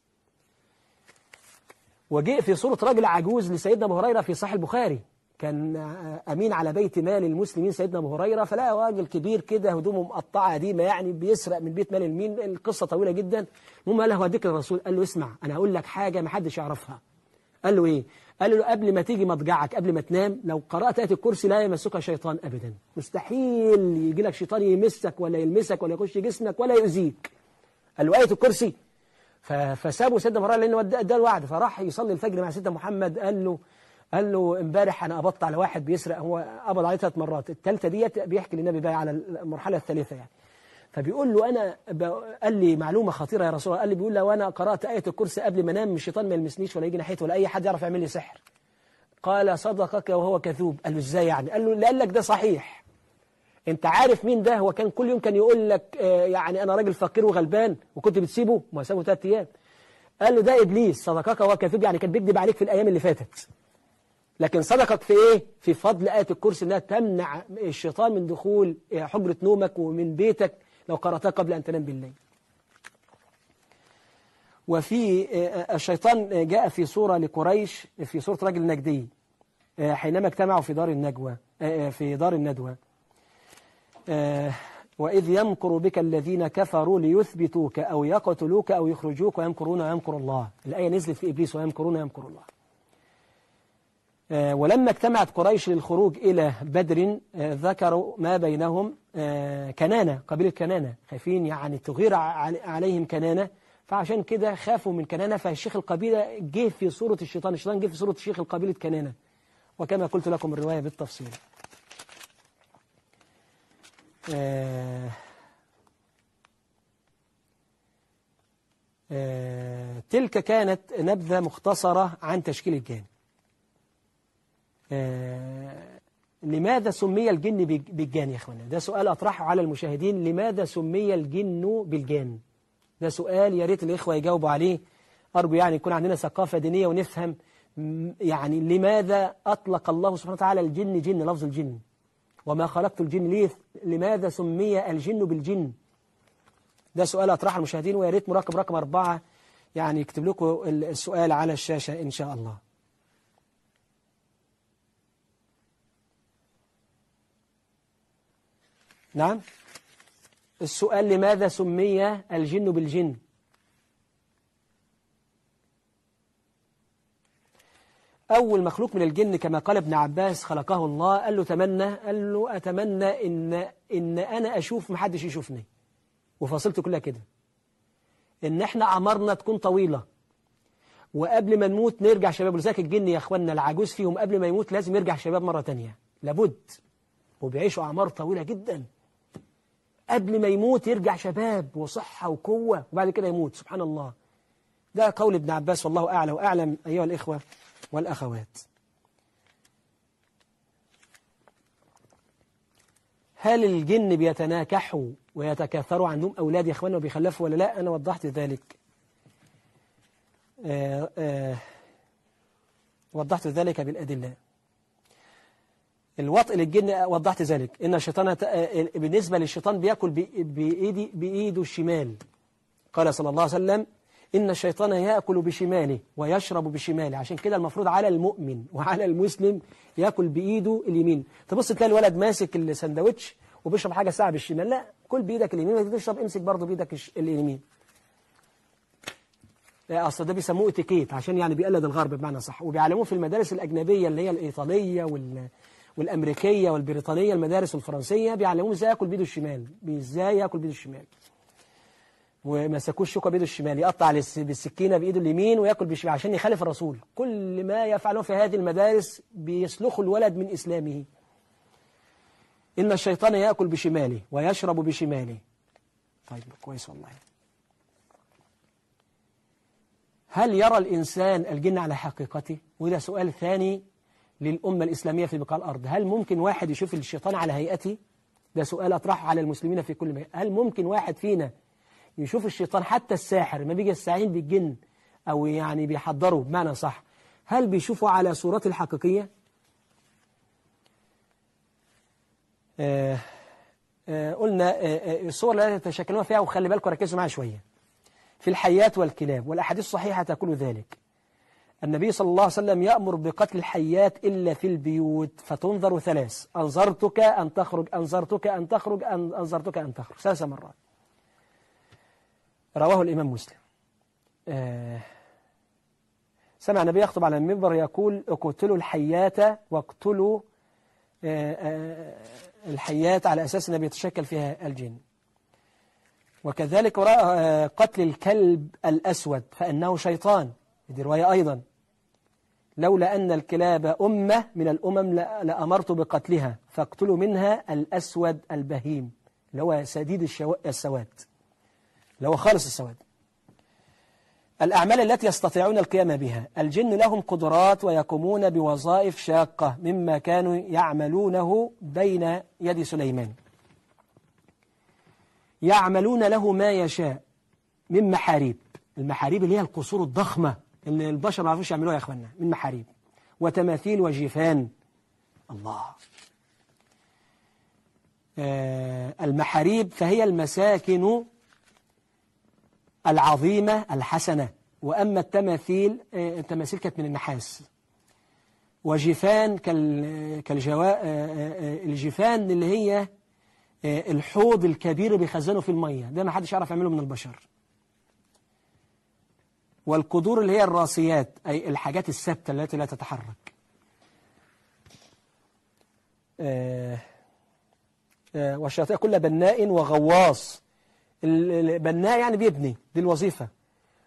وجاء في صورة رجل عجوز لسيدنا أبو هريرة في صحيح البخاري كان أمين على بيت مال المسلمين سيدنا أبو هريرة فلا راجل كبير كده هدومه مقطعة قديمة يعني بيسرق من بيت مال المين القصة طويلة جدا المهم قال له هوديك الرسول قال له اسمع أنا هقول لك حاجة ما حدش يعرفها قال له إيه قال له قبل ما تيجي مضجعك قبل ما تنام لو قرأت آية الكرسي لا يمسك شيطان أبدا مستحيل يجي لك شيطان يمسك ولا يلمسك ولا يخش جسمك ولا يؤذيك قال له آية الكرسي ف- فسابوا سيدنا ابراهيم لانه ادى ادى الوعد فراح يصلي الفجر مع سيدنا محمد قال له قال له امبارح انا قبضت على واحد بيسرق هو قبض عليه ثلاث مرات الثالثه ديت بيحكي للنبي بقى على المرحله الثالثه يعني فبيقول له انا ب... قال لي معلومه خطيره يا رسول الله قال لي بيقول لو انا قرات ايه الكرسي قبل ما انام الشيطان ما يلمسنيش ولا يجي ناحيتي ولا اي حد يعرف يعمل لي سحر قال صدقك وهو كذوب قال له ازاي يعني قال له اللي قال لك ده صحيح انت عارف مين ده هو كان كل يوم كان يقول لك آه، يعني انا راجل فقير وغلبان وكنت بتسيبه ما سابه ثلاث ايام قال له ده ابليس صدقك وهو كذوب يعني كان بيكذب عليك في الايام اللي فاتت لكن صدقك في ايه في فضل ايه الكرسي انها تمنع الشيطان من دخول آه، حجره نومك ومن بيتك لو قراتها قبل ان تنام بالليل وفي آه، الشيطان جاء في صورة لقريش في صورة رجل نجدي آه، حينما اجتمعوا في دار النجوى آه، في دار الندوة آه، وإذ يمكر بك الذين كفروا ليثبتوك أو يقتلوك أو يخرجوك ويمكرون ويمكر الله الآية نزلت في إبليس ويمكرون ويمكر الله آه، ولما اجتمعت قريش للخروج إلى بدر آه، ذكروا ما بينهم آه، كنانة قبيلة كنانة خايفين يعني تغير ع- عليهم كنانة فعشان كده خافوا من كنانة فالشيخ القبيلة جه في صورة الشيطان الشيطان جه في صورة شيخ القبيلة كنانة وكما قلت لكم الرواية بالتفصيل آه آه تلك كانت نبذة مختصرة عن تشكيل الجان آه لماذا سمي الجن بج- بالجان يا اخوانا ده سؤال اطرحه على المشاهدين لماذا سمي الجن بالجان ده سؤال يا ريت الاخوه يجاوبوا عليه ارجو يعني يكون عندنا ثقافه دينيه ونفهم م- يعني لماذا اطلق الله سبحانه وتعالى الجن جن لفظ الجن وما خلقت الجن ليه لماذا سمي الجن بالجن ده سؤال اطرحه المشاهدين ويا ريت مراقب رقم أربعة يعني يكتب لكم السؤال على الشاشة إن شاء الله نعم السؤال لماذا سمي الجن بالجن أول مخلوق من الجن كما قال ابن عباس خلقه الله قال له تمنى قال له أتمنى إن, إن أنا أشوف محدش يشوفني وفاصلته كلها كده إن إحنا أعمارنا تكون طويلة وقبل ما نموت نرجع شباب ولذلك الجن يا أخوانا العجوز فيهم قبل ما يموت لازم يرجع شباب مرة تانية لابد وبيعيشوا أعمار طويلة جدا قبل ما يموت يرجع شباب وصحة وقوة وبعد كده يموت سبحان الله ده قول ابن عباس والله أعلى وأعلم أيها الإخوة والأخوات هل الجن بيتناكحوا ويتكاثروا عندهم أولاد يا أخوانا وبيخلفوا ولا لا أنا وضحت ذلك آه آه وضحت ذلك بالأدلة الوطء للجن وضحت ذلك إن الشيطان بالنسبة للشيطان بيأكل بإيدي بإيده الشمال قال صلى الله عليه وسلم إن الشيطان يأكل بشماله ويشرب بشماله عشان كده المفروض على المؤمن وعلى المسلم يأكل بإيده اليمين تبص تلاقي الولد ماسك السندوتش وبيشرب حاجة ساعة بالشمال لا كل بإيدك اليمين ما تشرب امسك برضه بإيدك اليمين أصل ده بيسموه اتيكيت عشان يعني بيقلد الغرب بمعنى صح وبيعلموه في المدارس الأجنبية اللي هي الإيطالية وال والأمريكية والبريطانية المدارس الفرنسية بيعلموه ازاي ياكل بإيده الشمال ازاي ياكل بإيده الشمال ومسكوه الشوكة بإيده الشمال يقطع بالسكينة بإيده اليمين وياكل بالشمال عشان يخالف الرسول كل ما يفعله في هذه المدارس بيسلخوا الولد من إسلامه إن الشيطان يأكل بشماله ويشرب بشماله طيب كويس والله هل يرى الإنسان الجن على حقيقته وده سؤال ثاني للأمة الإسلامية في بقاع الأرض هل ممكن واحد يشوف الشيطان على هيئته ده سؤال أطرحه على المسلمين في كل مكان هل ممكن واحد فينا يشوف الشيطان حتى الساحر ما بيجي يستعين بالجن أو يعني بيحضره بمعنى صح هل بيشوفه على صورته الحقيقية آه آه قلنا آه الصور التي يتشكلون فيها وخلي بالكم ركزوا معايا شوية في الحيات والكلاب والأحاديث الصحيحة تقول ذلك النبي صلى الله عليه وسلم يأمر بقتل الحيات إلا في البيوت فتنظر ثلاث أنظرتك أن تخرج أنظرتك أن تخرج أنظرتك أن تخرج ثلاث مرات رواه الإمام مسلم آه سمع النبي يخطب على المنبر يقول اقتلوا الحيات واقتلوا آه آه الحيات على أساس أنه بيتشكل فيها الجن وكذلك قتل الكلب الأسود فإنه شيطان دي رواية أيضا لولا أن الكلاب أمة من الأمم لأمرت بقتلها فاقتلوا منها الأسود البهيم اللي هو سديد السواد اللي هو خالص السواد الأعمال التي يستطيعون القيام بها الجن لهم قدرات ويقومون بوظائف شاقة مما كانوا يعملونه بين يد سليمان يعملون له ما يشاء من محاريب المحاريب اللي هي القصور الضخمة اللي البشر ما يعرفوش يعملوها يا اخوانا من محاريب وتماثيل وجفان الله آه المحاريب فهي المساكن العظيمة الحسنة وأما التماثيل آه التماثيل كانت من النحاس وجفان كالجواء آه الجفان اللي هي الحوض الكبير بيخزنه في المية ده ما حدش يعرف يعمله من البشر والقدور اللي هي الراسيات أي الحاجات الثابتة التي لا تتحرك آه آه والشياطين كل بناء وغواص البناء يعني بيبني دي الوظيفة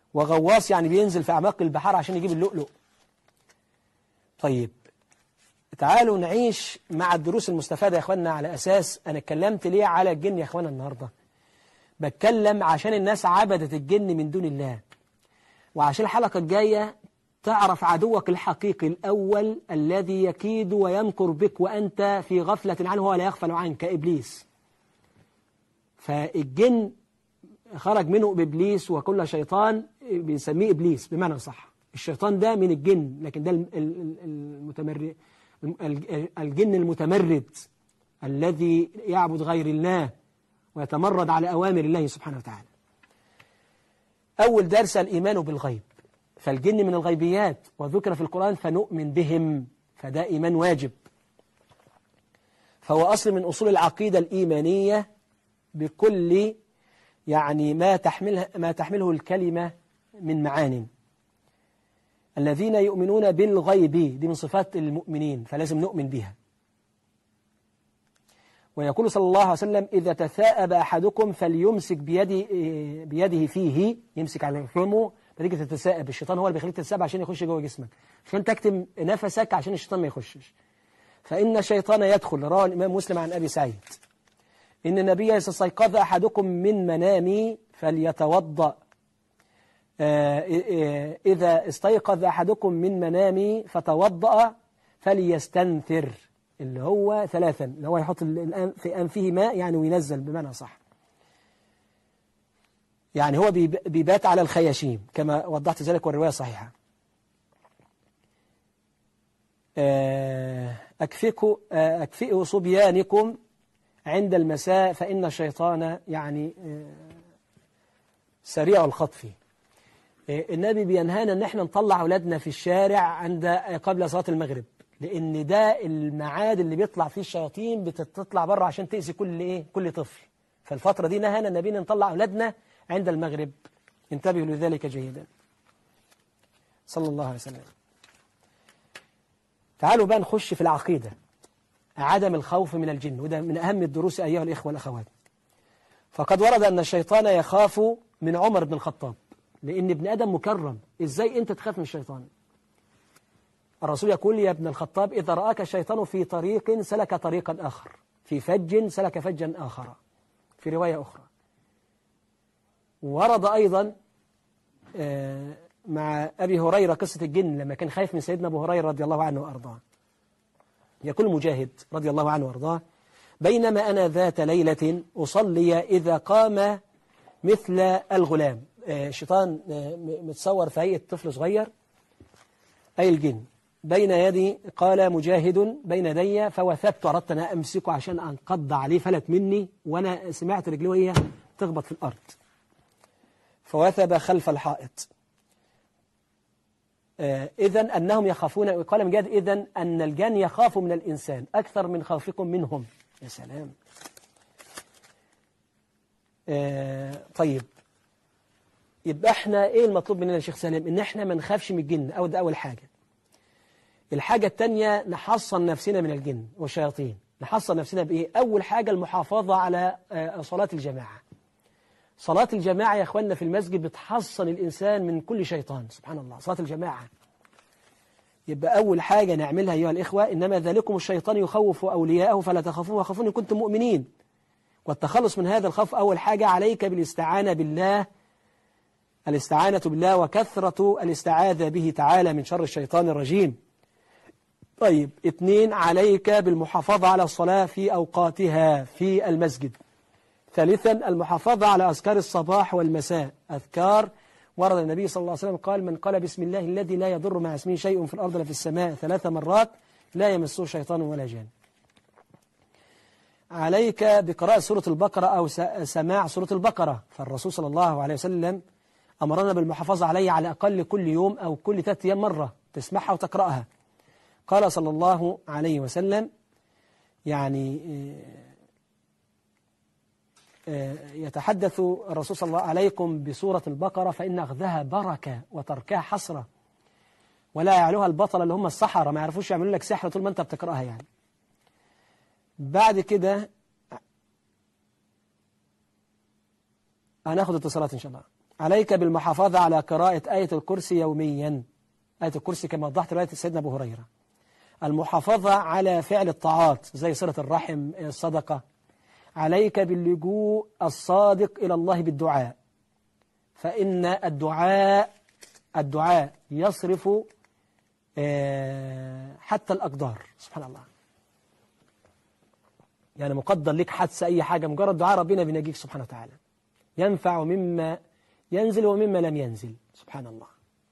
وغواص يعني بينزل في أعماق البحار عشان يجيب اللؤلؤ طيب تعالوا نعيش مع الدروس المستفادة يا اخوانا على أساس أنا اتكلمت ليه على الجن يا اخوانا النهاردة بتكلم عشان الناس عبدت الجن من دون الله وعشان الحلقة الجاية تعرف عدوك الحقيقي الأول الذي يكيد ويمكر بك وأنت في غفلة عنه ولا يغفل عنك إبليس فالجن خرج منه بإبليس وكل شيطان بنسميه إبليس بمعنى صح الشيطان ده من الجن لكن ده الم- ال- ال- المتمرد ال- الجن المتمرد الذي يعبد غير الله ويتمرد على أوامر الله سبحانه وتعالى أول درس الإيمان بالغيب فالجن من الغيبيات وذكر في القرآن فنؤمن بهم فده إيمان واجب فهو أصل من أصول العقيدة الإيمانية بكل يعني ما تحملها ما تحمله الكلمة من معان الذين يؤمنون بالغيب دي من صفات المؤمنين فلازم نؤمن بها ويقول صلى الله عليه وسلم إذا تثاءب أحدكم فليمسك بيده, بيده فيه يمسك على فمه فتيجي تتثاءب الشيطان هو اللي بيخليك تتثاءب عشان يخش جوه جسمك عشان تكتم نفسك عشان الشيطان ما يخشش فإن الشيطان يدخل رواه الإمام مسلم عن أبي سعيد إن النبي استيقظ أحدكم من منامي فليتوضأ آه، آه، إذا استيقظ أحدكم من منامي فتوضأ فليستنثر اللي هو ثلاثا اللي هو يحط ال- الأن- في أنفه ماء يعني وينزل بمعنى صح يعني هو بيب- بيبات على الخياشيم كما وضحت ذلك والرواية صحيحة آه، أكفئوا آه، أكفئوا صبيانكم عند المساء فإن الشيطان يعني آه، سريع الخطف آه، النبي بينهانا ان احنا نطلع اولادنا في الشارع عند قبل صلاه المغرب لان ده الميعاد اللي بيطلع فيه الشياطين بتطلع بره عشان تاذي كل ايه كل طفل فالفتره دي نهانا النبي ان نطلع اولادنا عند المغرب انتبهوا لذلك جيدا صلى الله عليه وسلم تعالوا بقى نخش في العقيده عدم الخوف من الجن وده من اهم الدروس ايها الاخوه والاخوات فقد ورد أن الشيطان يخاف من عمر بن الخطاب لأن ابن آدم مكرم إزاي أنت تخاف من الشيطان الرسول يقول يا ابن الخطاب إذا رآك الشيطان في طريق سلك طريقا آخر في فج سلك فجا آخر في رواية أخرى ورد أيضا آه، مع أبي هريرة قصة الجن لما كان خايف من سيدنا أبو هريرة رضي الله عنه وأرضاه يقول مجاهد رضي الله عنه وأرضاه بينما أنا ذات ليلة أصلي إذا قام مثل الغلام آه، الشيطان آه، م- متصور في هيئة طفل صغير أي الجن بين يدي قال مجاهد بين يدي فوثبت أردت أن أمسكه عشان أنقض عليه فلت مني وأنا سمعت رجليه وهي تخبط في الأرض فوثب خلف الحائط إذا أنهم يخافون قال مجاهد إذا أن الجن يخاف من الإنسان أكثر من خوفكم منهم يا سلام آه طيب يبقى احنا ايه المطلوب مننا يا شيخ سلام ان احنا ما نخافش من الجن او ده اول حاجة الحاجة التانية نحصن نفسنا من الجن والشياطين نحصن نفسنا بايه اول حاجة المحافظة على آه صلاة الجماعة صلاة الجماعة يا اخواننا في المسجد بتحصن الانسان من كل شيطان سبحان الله صلاة الجماعة يبقى أول حاجة نعملها أيها الإخوة إنما ذلكم الشيطان يخوف أولياءه فلا تخافوه وخافون إن كنتم مؤمنين والتخلص من هذا الخوف أول حاجة عليك بالاستعانة بالله الاستعانة بالله وكثرة الاستعاذة به تعالى من شر الشيطان الرجيم طيب اثنين عليك بالمحافظة على الصلاة في أوقاتها في المسجد ثالثا المحافظة على أذكار الصباح والمساء أذكار ورد النبي صلى الله عليه وسلم قال من قال بسم الله الذي لا يضر مع اسمه شيء في الأرض ولا في السماء ثلاث مرات لا يمسه شيطان ولا جان عليك بقراءة سورة البقرة أو سماع سورة البقرة فالرسول صلى الله عليه وسلم أمرنا بالمحافظة عليه على أقل كل يوم أو كل ثلاثة أيام مرة تسمعها وتقرأها قال صلى الله عليه وسلم يعني يتحدث الرسول صلى الله عليكم بسورة البقرة فإن أخذها بركة وتركها حسرة ولا يعلوها البطل اللي هم السحرة ما يعرفوش يعملوا لك سحر طول ما أنت بتقرأها يعني بعد كده هناخد اتصالات إن شاء الله عليك بالمحافظة على قراءة آية الكرسي يوميا آية الكرسي كما وضحت رواية سيدنا أبو هريرة المحافظة على فعل الطاعات زي صلة الرحم الصدقة عليك باللجوء الصادق إلى الله بالدعاء فإن الدعاء الدعاء يصرف آه، حتى الأقدار سبحان الله يعني مقدر لك حدث أي حاجة مجرد دعاء ربنا بينجيك سبحانه وتعالى ينفع مما ينزل ومما لم ينزل سبحان الله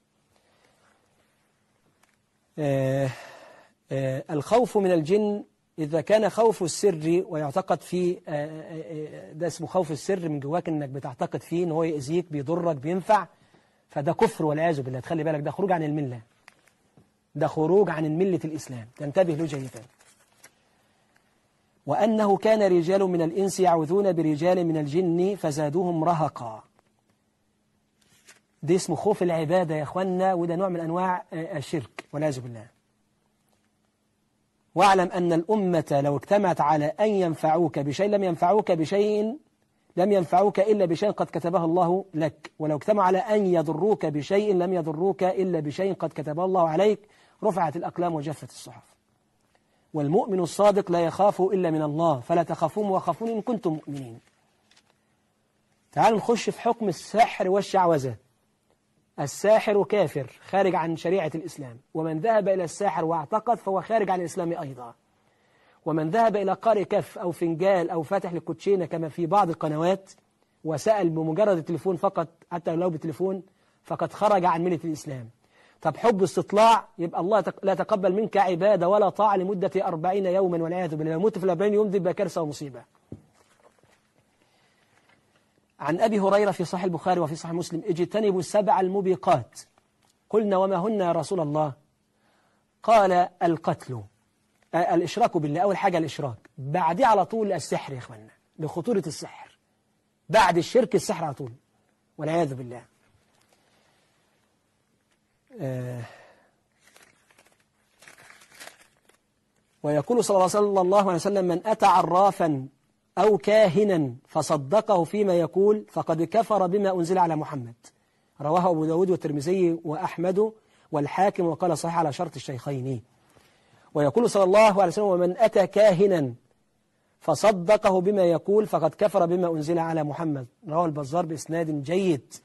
آه، آه، الخوف من الجن إذا كان خوف السر ويعتقد فيه آه، آه، آه، ده اسمه خوف السر من جواك إنك بتعتقد فيه إن هو يأذيك بيضرك بينفع فده كفر والعياذ بالله تخلي بالك ده خروج عن الملة ده خروج عن الملة الإسلام تنتبه له جيدا وأنه كان رجال من الإنس يعوذون برجال من الجن فزادوهم رهقا ده اسمه خوف العبادة يا أخوانا وده نوع من أنواع آه، الشرك والعياذ بالله واعلم أن الأمة لو اجتمعت على أن ينفعوك بشيء لم ينفعوك بشيء لم ينفعوك إلا بشيء قد كتبه الله لك ولو اجتمعوا على أن يضروك بشيء لم يضروك إلا بشيء قد كتبه الله عليك رفعت الأقلام وجفت الصحف والمؤمن الصادق لا يخاف إلا من الله فلا تخافون وخافون إن كنتم مؤمنين تعالوا نخش في حكم السحر والشعوذة الساحر كافر خارج عن شريعة الإسلام ومن ذهب إلى الساحر واعتقد فهو خارج عن الإسلام أيضا ومن ذهب إلى قارئ كف أو فنجال أو فاتح للكوتشينة كما في بعض القنوات وسأل بمجرد التليفون فقط حتى لو بالتليفون فقد خرج عن ملة الإسلام طب حب استطلاع يبقى الله تق- لا تقبل منك عبادة ولا طاعة لمدة أربعين يوما والعياذ بالله لو مت في الأربعين يوم دي يبقى كارثة ومصيبة عن أبي هريرة في صحيح البخاري وفي صحيح مسلم اجتنبوا السبع الموبقات قلنا وما هن يا رسول الله قال القتل آه، الإشراك بالله أول حاجة الإشراك بعديه على طول السحر يا إخوانا لخطورة السحر بعد الشرك السحر على طول والعياذ بالله آه ويقول صلى الله- صلى الله عليه وسلم من أتى عرافا أو كاهنا فصدقه فيما يقول فقد كفر بما أنزل على محمد رواه أبو داود والترمذي وأحمد والحاكم وقال صحيح على شرط الشيخين ويقول صلى الله عليه وسلم ومن أتى كاهنا فصدقه بما يقول فقد كفر بما أنزل على محمد رواه البزار بإسناد جيد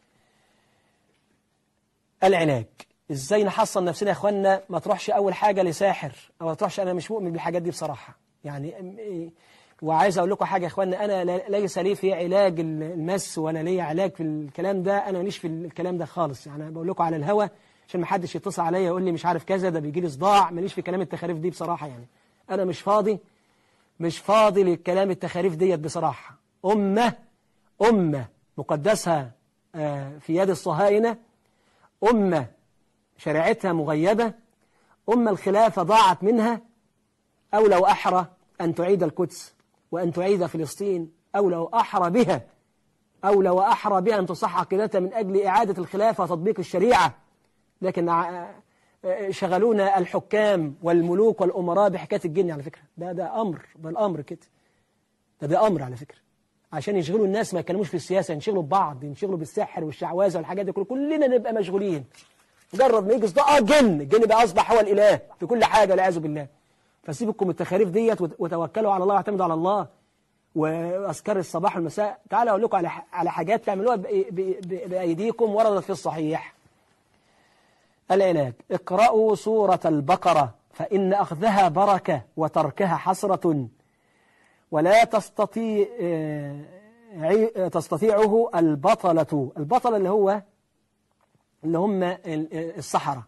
العلاج ازاي نحصن نفسنا يا اخوانا ما تروحش اول حاجه لساحر او ما تروحش انا مش مؤمن بالحاجات دي بصراحه يعني أم- إيه، وعايز اقول لكم حاجه يا اخوانا انا لا- ليس لي في علاج ال- المس ولا لي علاج في الكلام ده انا ماليش في الكلام ده خالص يعني بقول لكم على الهوا عشان ما حدش يتصل عليا يقول لي مش عارف كذا ده بيجي لي صداع ماليش في كلام التخاريف دي بصراحه يعني انا مش فاضي مش فاضي للكلام التخاريف ديت بصراحه امه امه مقدسها آه، في يد الصهاينه أمة شريعتها مغيبة أمة الخلافة ضاعت منها أو لو أحرى أن تعيد القدس وأن تعيد فلسطين أو لو أحرى بها أو لو أحرى بها أن تصح عقيدتها من أجل إعادة الخلافة وتطبيق الشريعة لكن ع- شغلونا الحكام والملوك والأمراء بحكاية الجن على فكرة ده ده أمر ده الأمر كده ده ده أمر على فكرة عشان يشغلوا الناس ما يتكلموش في السياسة ينشغلوا ببعض ينشغلوا بالسحر والشعوذة والحاجات دي كل كلنا نبقى مشغولين مجرد ما يجي صداع اه جن الجن بقى أصبح هو الإله في كل حاجة والعياذ بالله فسيبكم التخاريف ديت وت- وتوكلوا على الله واعتمدوا على الله وأذكار الصباح والمساء تعالوا أقول لكم على ح- على حاجات تعملوها بأي- ب- ب- بأيديكم وردت في الصحيح العلاج اقرأوا سورة البقرة فإن أخذها بركة وتركها حسرة ولا تستطيع آه، عي- تستطيعه البطلة البطلة اللي هو اللي هم ال- السحرة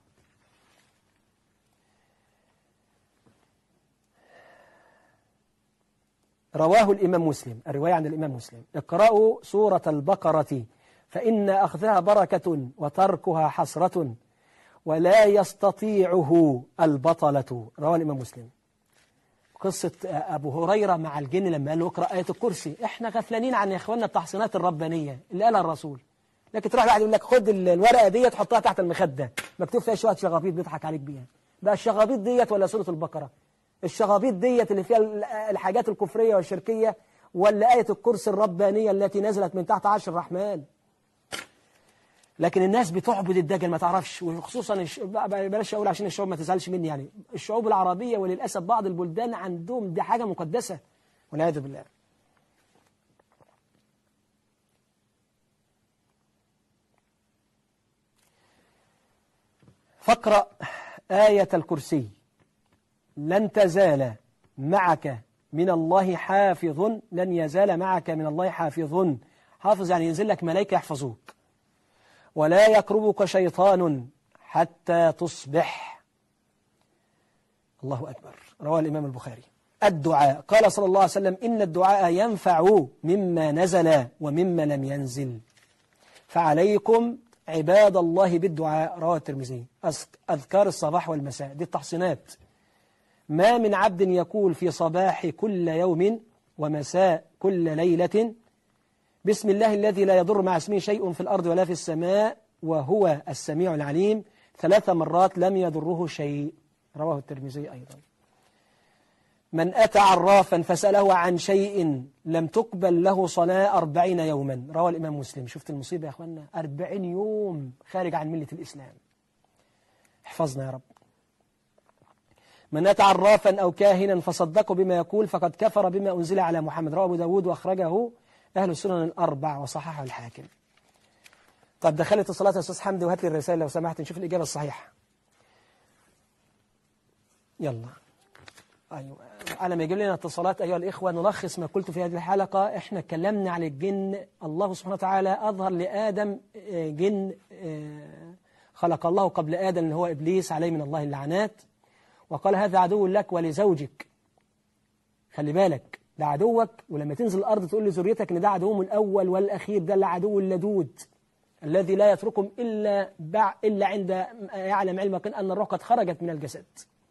رواه الإمام مسلم الرواية عن الإمام مسلم اقرأوا سورة البقرة فإن أخذها بركة وتركها حسرة ولا يستطيعه البطلة رواه الإمام مسلم قصة أبو هريرة مع الجن لما قال له اقرأ آية الكرسي احنا غفلانين عن يا إخواننا التحصينات الربانية اللي قالها الرسول لكن تروح واحد يقول لك خد ال- الورقة ديت حطها تحت المخدة مكتوب فيها شوية شغابيط بيضحك عليك بيها بقى الشغابيط ديت ولا سورة البقرة الشغابيط ديت اللي فيها ال- الحاجات الكفرية والشركية ولا آية الكرسي الربانية التي نزلت من تحت عرش الرحمن لكن الناس بتعبد الدجل ما تعرفش وخصوصا الش... بلاش اقول عشان الشعوب ما تزعلش مني يعني الشعوب العربيه وللاسف بعض البلدان عندهم دي حاجه مقدسه والعياذ بالله فاقرأ آية الكرسي لن تزال معك من الله حافظ لن يزال معك من الله حافظ حافظ يعني ينزل لك ملائكة يحفظوك ولا يقربك شيطان حتى تصبح الله أكبر رواه الإمام البخاري الدعاء قال صلى الله عليه وسلم إن الدعاء ينفع مما نزل ومما لم ينزل فعليكم عباد الله بالدعاء رواه الترمذي أذكار الصباح والمساء دي التحصينات ما من عبد يقول في صباح كل يوم ومساء كل ليلة بسم الله الذي لا يضر مع اسمه شيء في الأرض ولا في السماء وهو السميع العليم ثلاث مرات لم يضره شيء رواه الترمذي أيضا من أتى عرافا فسأله عن شيء لم تقبل له صلاة أربعين يوما رواه الإمام مسلم شفت المصيبة يا أخوانا أربعين يوم خارج عن ملة الإسلام احفظنا يا رب من أتى عرافا أو كاهنا فصدقه بما يقول فقد كفر بما أنزل على محمد رواه أبو داود وأخرجه أهل السنن الأربع وصححه الحاكم طب دخلت الصلاة يا أستاذ حمدي وهات لي الرسالة لو سمحت نشوف الإجابة الصحيحة يلا أيوة على ما يجيب لنا اتصالات أيها الإخوة نلخص ما قلت في هذه الحلقة إحنا اتكلمنا عن الجن الله سبحانه وتعالى أظهر لآدم جن خلق الله قبل آدم اللي هو إبليس عليه من الله اللعنات وقال هذا عدو لك ولزوجك خلي بالك ده عدوك ولما تنزل الأرض تقول لذريتك إن ده عدوهم الأول والأخير ده العدو اللدود الذي لا يتركهم إلا, بع إلا عند يعلم علمك أن الروح قد خرجت من الجسد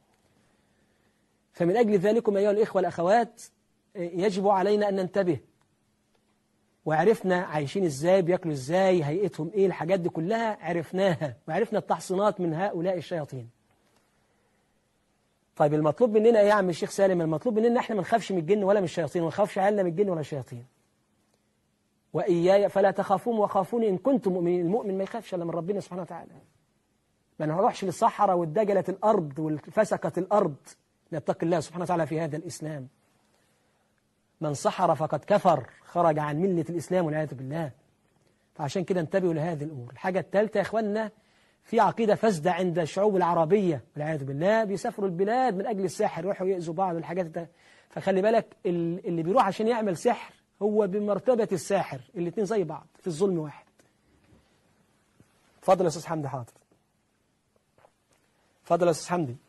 فمن أجل ذلكم أيها الإخوة الأخوات يجب علينا أن ننتبه وعرفنا عايشين إزاي بياكلوا إزاي هيئتهم إيه الحاجات دي كلها عرفناها وعرفنا التحصينات من هؤلاء الشياطين طيب المطلوب مننا ايه يا عم الشيخ سالم المطلوب مننا احنا ما نخافش من الجن ولا من الشياطين وما نخافش عيالنا من الجن ولا الشياطين وإياي فلا تخافون وخافوني إن كنتم مؤمنين المؤمن ما يخافش إلا من ربنا سبحانه وتعالى ما نروحش للصحراء والدجلة الأرض والفسكة الأرض نتقي الله سبحانه وتعالى في هذا الإسلام من سحر فقد كفر خرج عن ملة الإسلام والعياذ بالله فعشان كده انتبهوا لهذه الأمور الحاجة الثالثة يا إخواننا في عقيدة فاسدة عند الشعوب العربية والعياذ بالله بيسافروا البلاد من أجل السحر يروحوا يأذوا بعض والحاجات ده فخلي بالك اللي بيروح عشان يعمل سحر هو بمرتبة الساحر الاثنين زي بعض في الظلم واحد اتفضل يا أستاذ حمدي حاضر اتفضل يا أستاذ حمدي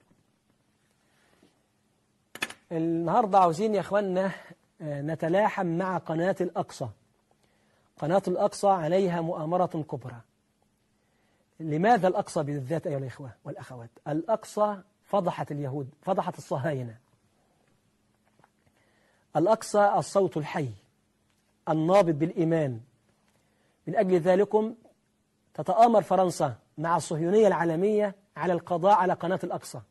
النهاردة عاوزين يا أخوانا نتلاحم مع قناة الأقصى قناة الأقصى عليها مؤامرة كبرى لماذا الأقصى بالذات أيها الإخوة والأخوات الأقصى فضحت اليهود فضحت الصهاينة الأقصى الصوت الحي النابض بالإيمان من أجل ذلكم تتآمر فرنسا مع الصهيونية العالمية على القضاء على قناة الأقصى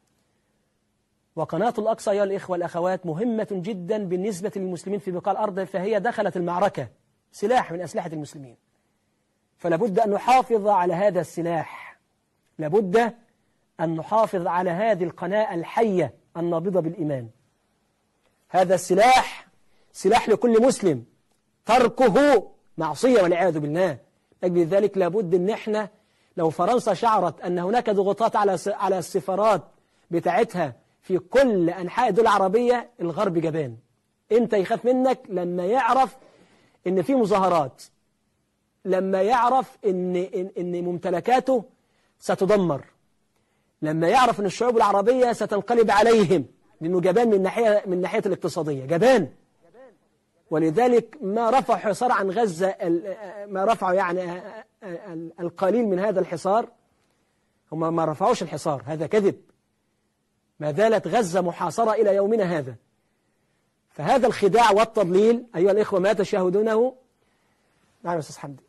وقناة الأقصى يا الإخوة الأخوات مهمة جدا بالنسبة للمسلمين في بقاع الأرض فهي دخلت المعركة سلاح من أسلحة المسلمين فلابد أن نحافظ على هذا السلاح لابد أن نحافظ على هذه القناة الحية النابضة بالإيمان هذا السلاح سلاح لكل مسلم تركه معصية والعياذ بالله أجل ذلك لابد أن احنا لو فرنسا شعرت أن هناك ضغوطات على على السفارات بتاعتها في كل أنحاء الدول العربية الغرب جبان أنت يخاف منك لما يعرف أن في مظاهرات لما يعرف إن, إن, إن ممتلكاته ستدمر لما يعرف أن الشعوب العربية ستنقلب عليهم لأنه جبان من ناحية من ناحية الاقتصادية جبان ولذلك ما رفع حصار عن غزة ما رفعوا يعني القليل من هذا الحصار هم ما رفعوش الحصار هذا كذب ما زالت غزة محاصرة إلى يومنا هذا فهذا الخداع والتضليل أيها الإخوة ما تشاهدونه نعم يا أستاذ حمدي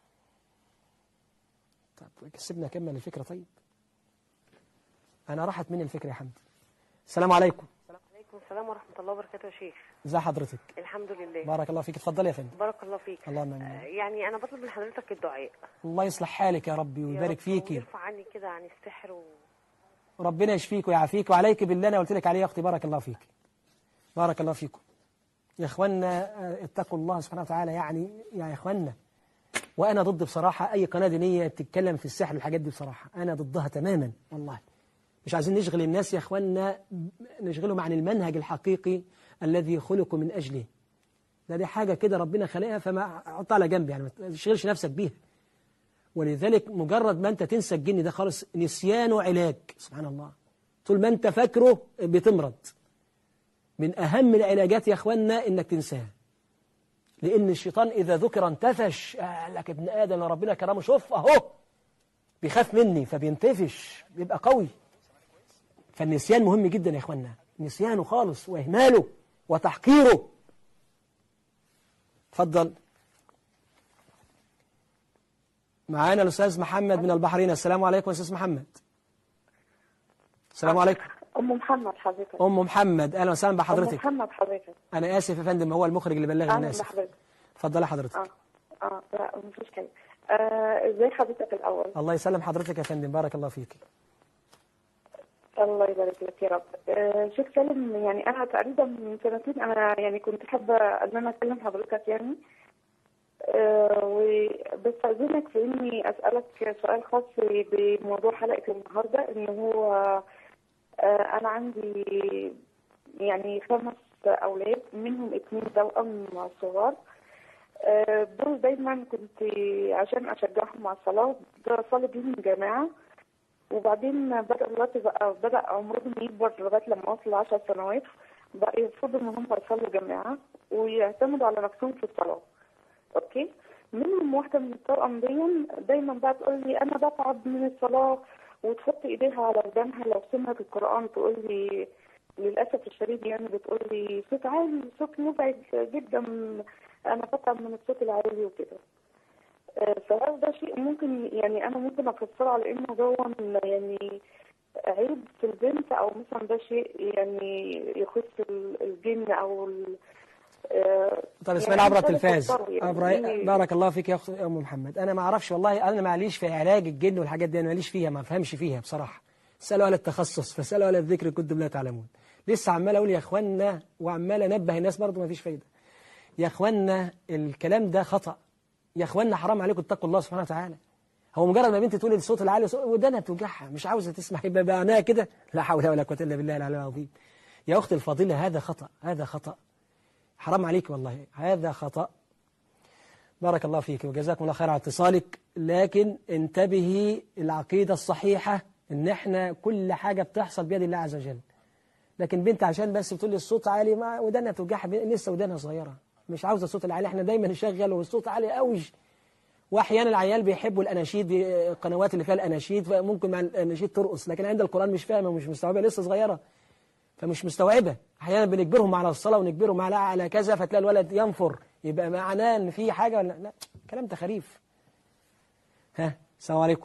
طيب سيبنا أكمل الفكرة طيب أنا راحت مني الفكرة يا حمدي السلام عليكم وعليكم السلام ورحمة الله وبركاته يا شيخ ازي حضرتك الحمد لله بارك الله فيك اتفضلي يا فندم بارك الله فيك اللهم آمين. آه، يعني أنا بطلب من حضرتك الدعاء الله يصلح حالك يا ربي يا ويبارك رب فيكي ويرفع عني كده عن السحر و... ربنا يشفيك ويعافيك وعليك بالله انا قلت لك عليه يا اختي بارك الله فيك بارك الله فيكم يا اخوانا آه، اتقوا الله سبحانه وتعالى يعني يا اخوانا وانا ضد بصراحه اي قناه دينيه بتتكلم في السحر والحاجات دي بصراحه انا ضدها تماما والله مش عايزين نشغل الناس يا اخوانا نشغلهم عن المنهج الحقيقي الذي خلقوا من اجله ده دي حاجه كده ربنا خلقها فما حطها على جنب يعني ما تشغلش نفسك بيها ولذلك مجرد ما انت تنسى الجن ده خالص نسيانه علاج سبحان الله طول ما انت فاكره بتمرض من اهم العلاجات يا اخوانا انك تنساه لان الشيطان اذا ذكر انتفش قال لك ابن ادم ربنا كرمه شوف اهو بيخاف مني فبينتفش بيبقى قوي فالنسيان مهم جدا يا اخوانا نسيانه خالص واهماله وتحقيره اتفضل معانا الاستاذ محمد من البحرين السلام عليكم يا استاذ محمد السلام عليكم أم محمد حضرتك ام محمد اهلا وسهلا أم بحضرتك محمد حضرتك انا اسف يا فندم هو المخرج اللي بلغني أهلا الناس بحضرتك اتفضلي حضرتك اه اه لا مفيش كلام آه، ازاي حضرتك الأول الله يسلم حضرتك يا فندم بارك الله فيك الله يبارك لك يا رب آه، شيخ سالم يعني أنا تقريبا من سنتين أنا يعني كنت حابة إن أنا أكلم حضرتك يعني آه، وبستأذنك في إني أسألك سؤال خاص بموضوع حلقة النهاردة إن هو آه، أنا عندي يعني خمس أولاد منهم اتنين توأم صغار آه، دول دايما كنت عشان أشجعهم على الصلاة بصلي بيهم جماعة وبعدين بدأ دلوقتي بقى بدأ عمرهم يكبر لغاية لما وصلوا عشر سنوات بقى يرفضوا إن هم يصلوا جماعة ويعتمدوا على نفسهم في الصلاة أوكي منهم واحدة من التوأم دي دايما بقى تقول لي أنا بتعب من الصلاة وتحط إيديها على ودانها لو سمعت القرآن تقول لي للأسف الشديد يعني بتقول لي صوت عالي صوت مزعج جدا أنا بتعب من الصوت العالي وكده آه، فهل ده شيء ممكن يعني أنا ممكن أفسره على إنه ده يعني عيب في البنت أو مثلا ده شيء يعني يخص ال- الجن أو ال- آه، طب اسمعي يعني عبر ده التلفاز بفسره يعني. عبر إيه- بارك الله فيك يا اخت يا ام محمد انا ما اعرفش والله انا معليش في علاج الجن والحاجات دي انا ماليش فيها ما افهمش فيها بصراحه اسالوا على التخصص فاسالوا على الذكر كنتم لا تعلمون لسه عمال اقول يا اخوانا وعمال انبه الناس برضه ما فيش فايده يا اخوانا الكلام ده خطا يا اخوانا حرام عليكم اتقوا الله سبحانه وتعالى هو مجرد ما بنت تقول الصوت العالي صوت- ودانها بتوجعها مش عاوزه تسمع يبقى بعناها كده لا حول ولا قوه الا بالله العلي العظيم يا اختي الفاضله هذا خطا هذا خطا حرام عليك والله هذا خطأ بارك الله فيك وجزاكم الله خير على اتصالك لكن انتبهي العقيدة الصحيحة ان احنا كل حاجة بتحصل بيد الله عز وجل لكن بنت عشان بس بتقول لي الصوت عالي ما ودانها بتوجعها لسه ودانها صغيرة مش عاوزة الصوت العالي احنا دايما نشغل والصوت عالي قوي واحيانا العيال بيحبوا الاناشيد القنوات اللي فيها الاناشيد فممكن مع الاناشيد ترقص لكن عند القرآن مش فاهمة ومش مستوعبة لسه صغيرة فمش مستوعبة احيانا بنجبرهم على الصلاة ونجبرهم على على كذا فتلاقي الولد ينفر يبقى معناه ان في حاجة ولا لا كلام تخاريف ها السلام عليكم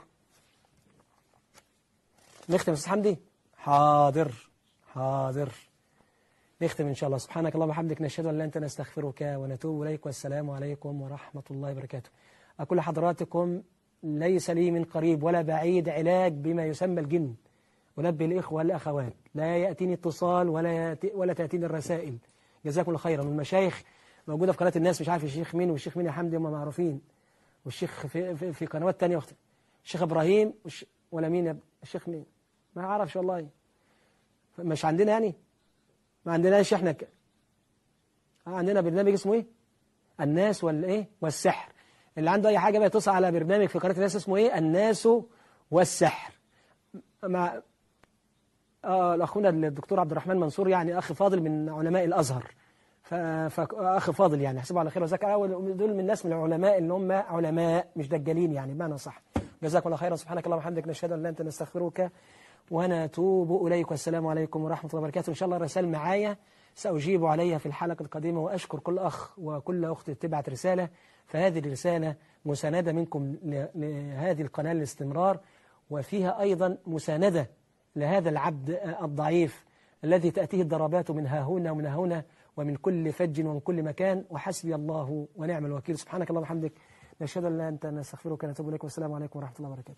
نختم يا استاذ حمدي حاضر حاضر نختم ان شاء الله سبحانك اللهم وبحمدك نشهد ان لا انت نستغفرك ونتوب اليك والسلام عليكم ورحمة الله وبركاته اقول لحضراتكم ليس لي من قريب ولا بعيد علاج بما يسمى الجن ونبه الإخوة والأخوات لا يأتيني اتصال ولا يأتي ولا تأتيني الرسائل جزاكم الله خيرا والمشايخ موجودة في قناة الناس مش عارف الشيخ مين والشيخ مين يا حمدي هم معروفين والشيخ في, في, في قنوات تانية وقت الشيخ إبراهيم والش... ولا مين يا الشيخ مين ما أعرفش والله مش عندنا يعني ما عندناش احنا ك... عندنا برنامج اسمه ايه الناس والايه والسحر اللي عنده اي حاجه بقى يتصل على برنامج في قناه الناس اسمه ايه الناس والسحر مع آه اخونا الدكتور عبد الرحمن منصور يعني اخ فاضل من علماء الازهر فاخ فاضل يعني احسبه على خير وزكاه دول من الناس من العلماء اللي هم علماء مش دجالين يعني بمعنى صح جزاكم الله خيرا سبحانك اللهم وبحمدك نشهد ان لا انت نستغفرك ونتوب اليك والسلام عليكم ورحمه الله وبركاته ان شاء الله الرسائل معايا ساجيب عليها في الحلقه القادمه واشكر كل اخ وكل اخت تبعت رساله فهذه الرساله مسانده منكم لهذه القناه للاستمرار وفيها ايضا مسانده لهذا العبد الضعيف الذي تأتيه الضربات من ها هنا ومن ها هنا ومن كل فج ومن كل مكان وحسبي الله ونعم الوكيل سبحانك اللهم وبحمدك نشهد أن لا أنت نستغفرك ونتوب إليك والسلام عليكم ورحمة الله وبركاته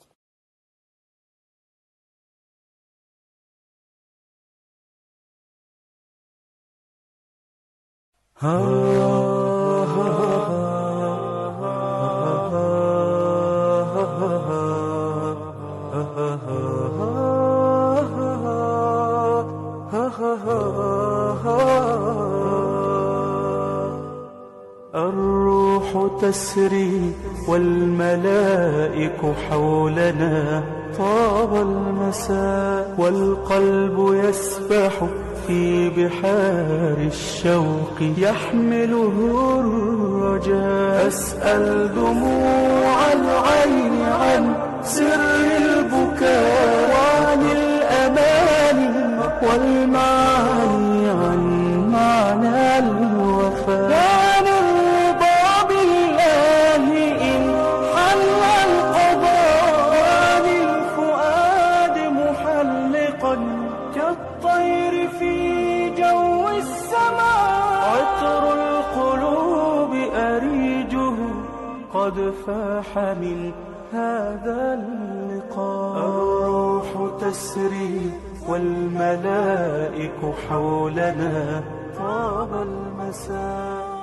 الروح تسري والملائك حولنا طاب المساء والقلب يسبح في بحار الشوق يحمله الرجاء أسأل دموع العين عن سر البكاء وعن الأمان والمعاني عن معنى الوفاء وعن الرضا بالله إن حل القضاء وعن الفؤاد محلقا كالطير في جو السماء عطر القلوب أريجه قد فاح من هذا اللقاء الروح تسري والملائك حولنا طاب المساء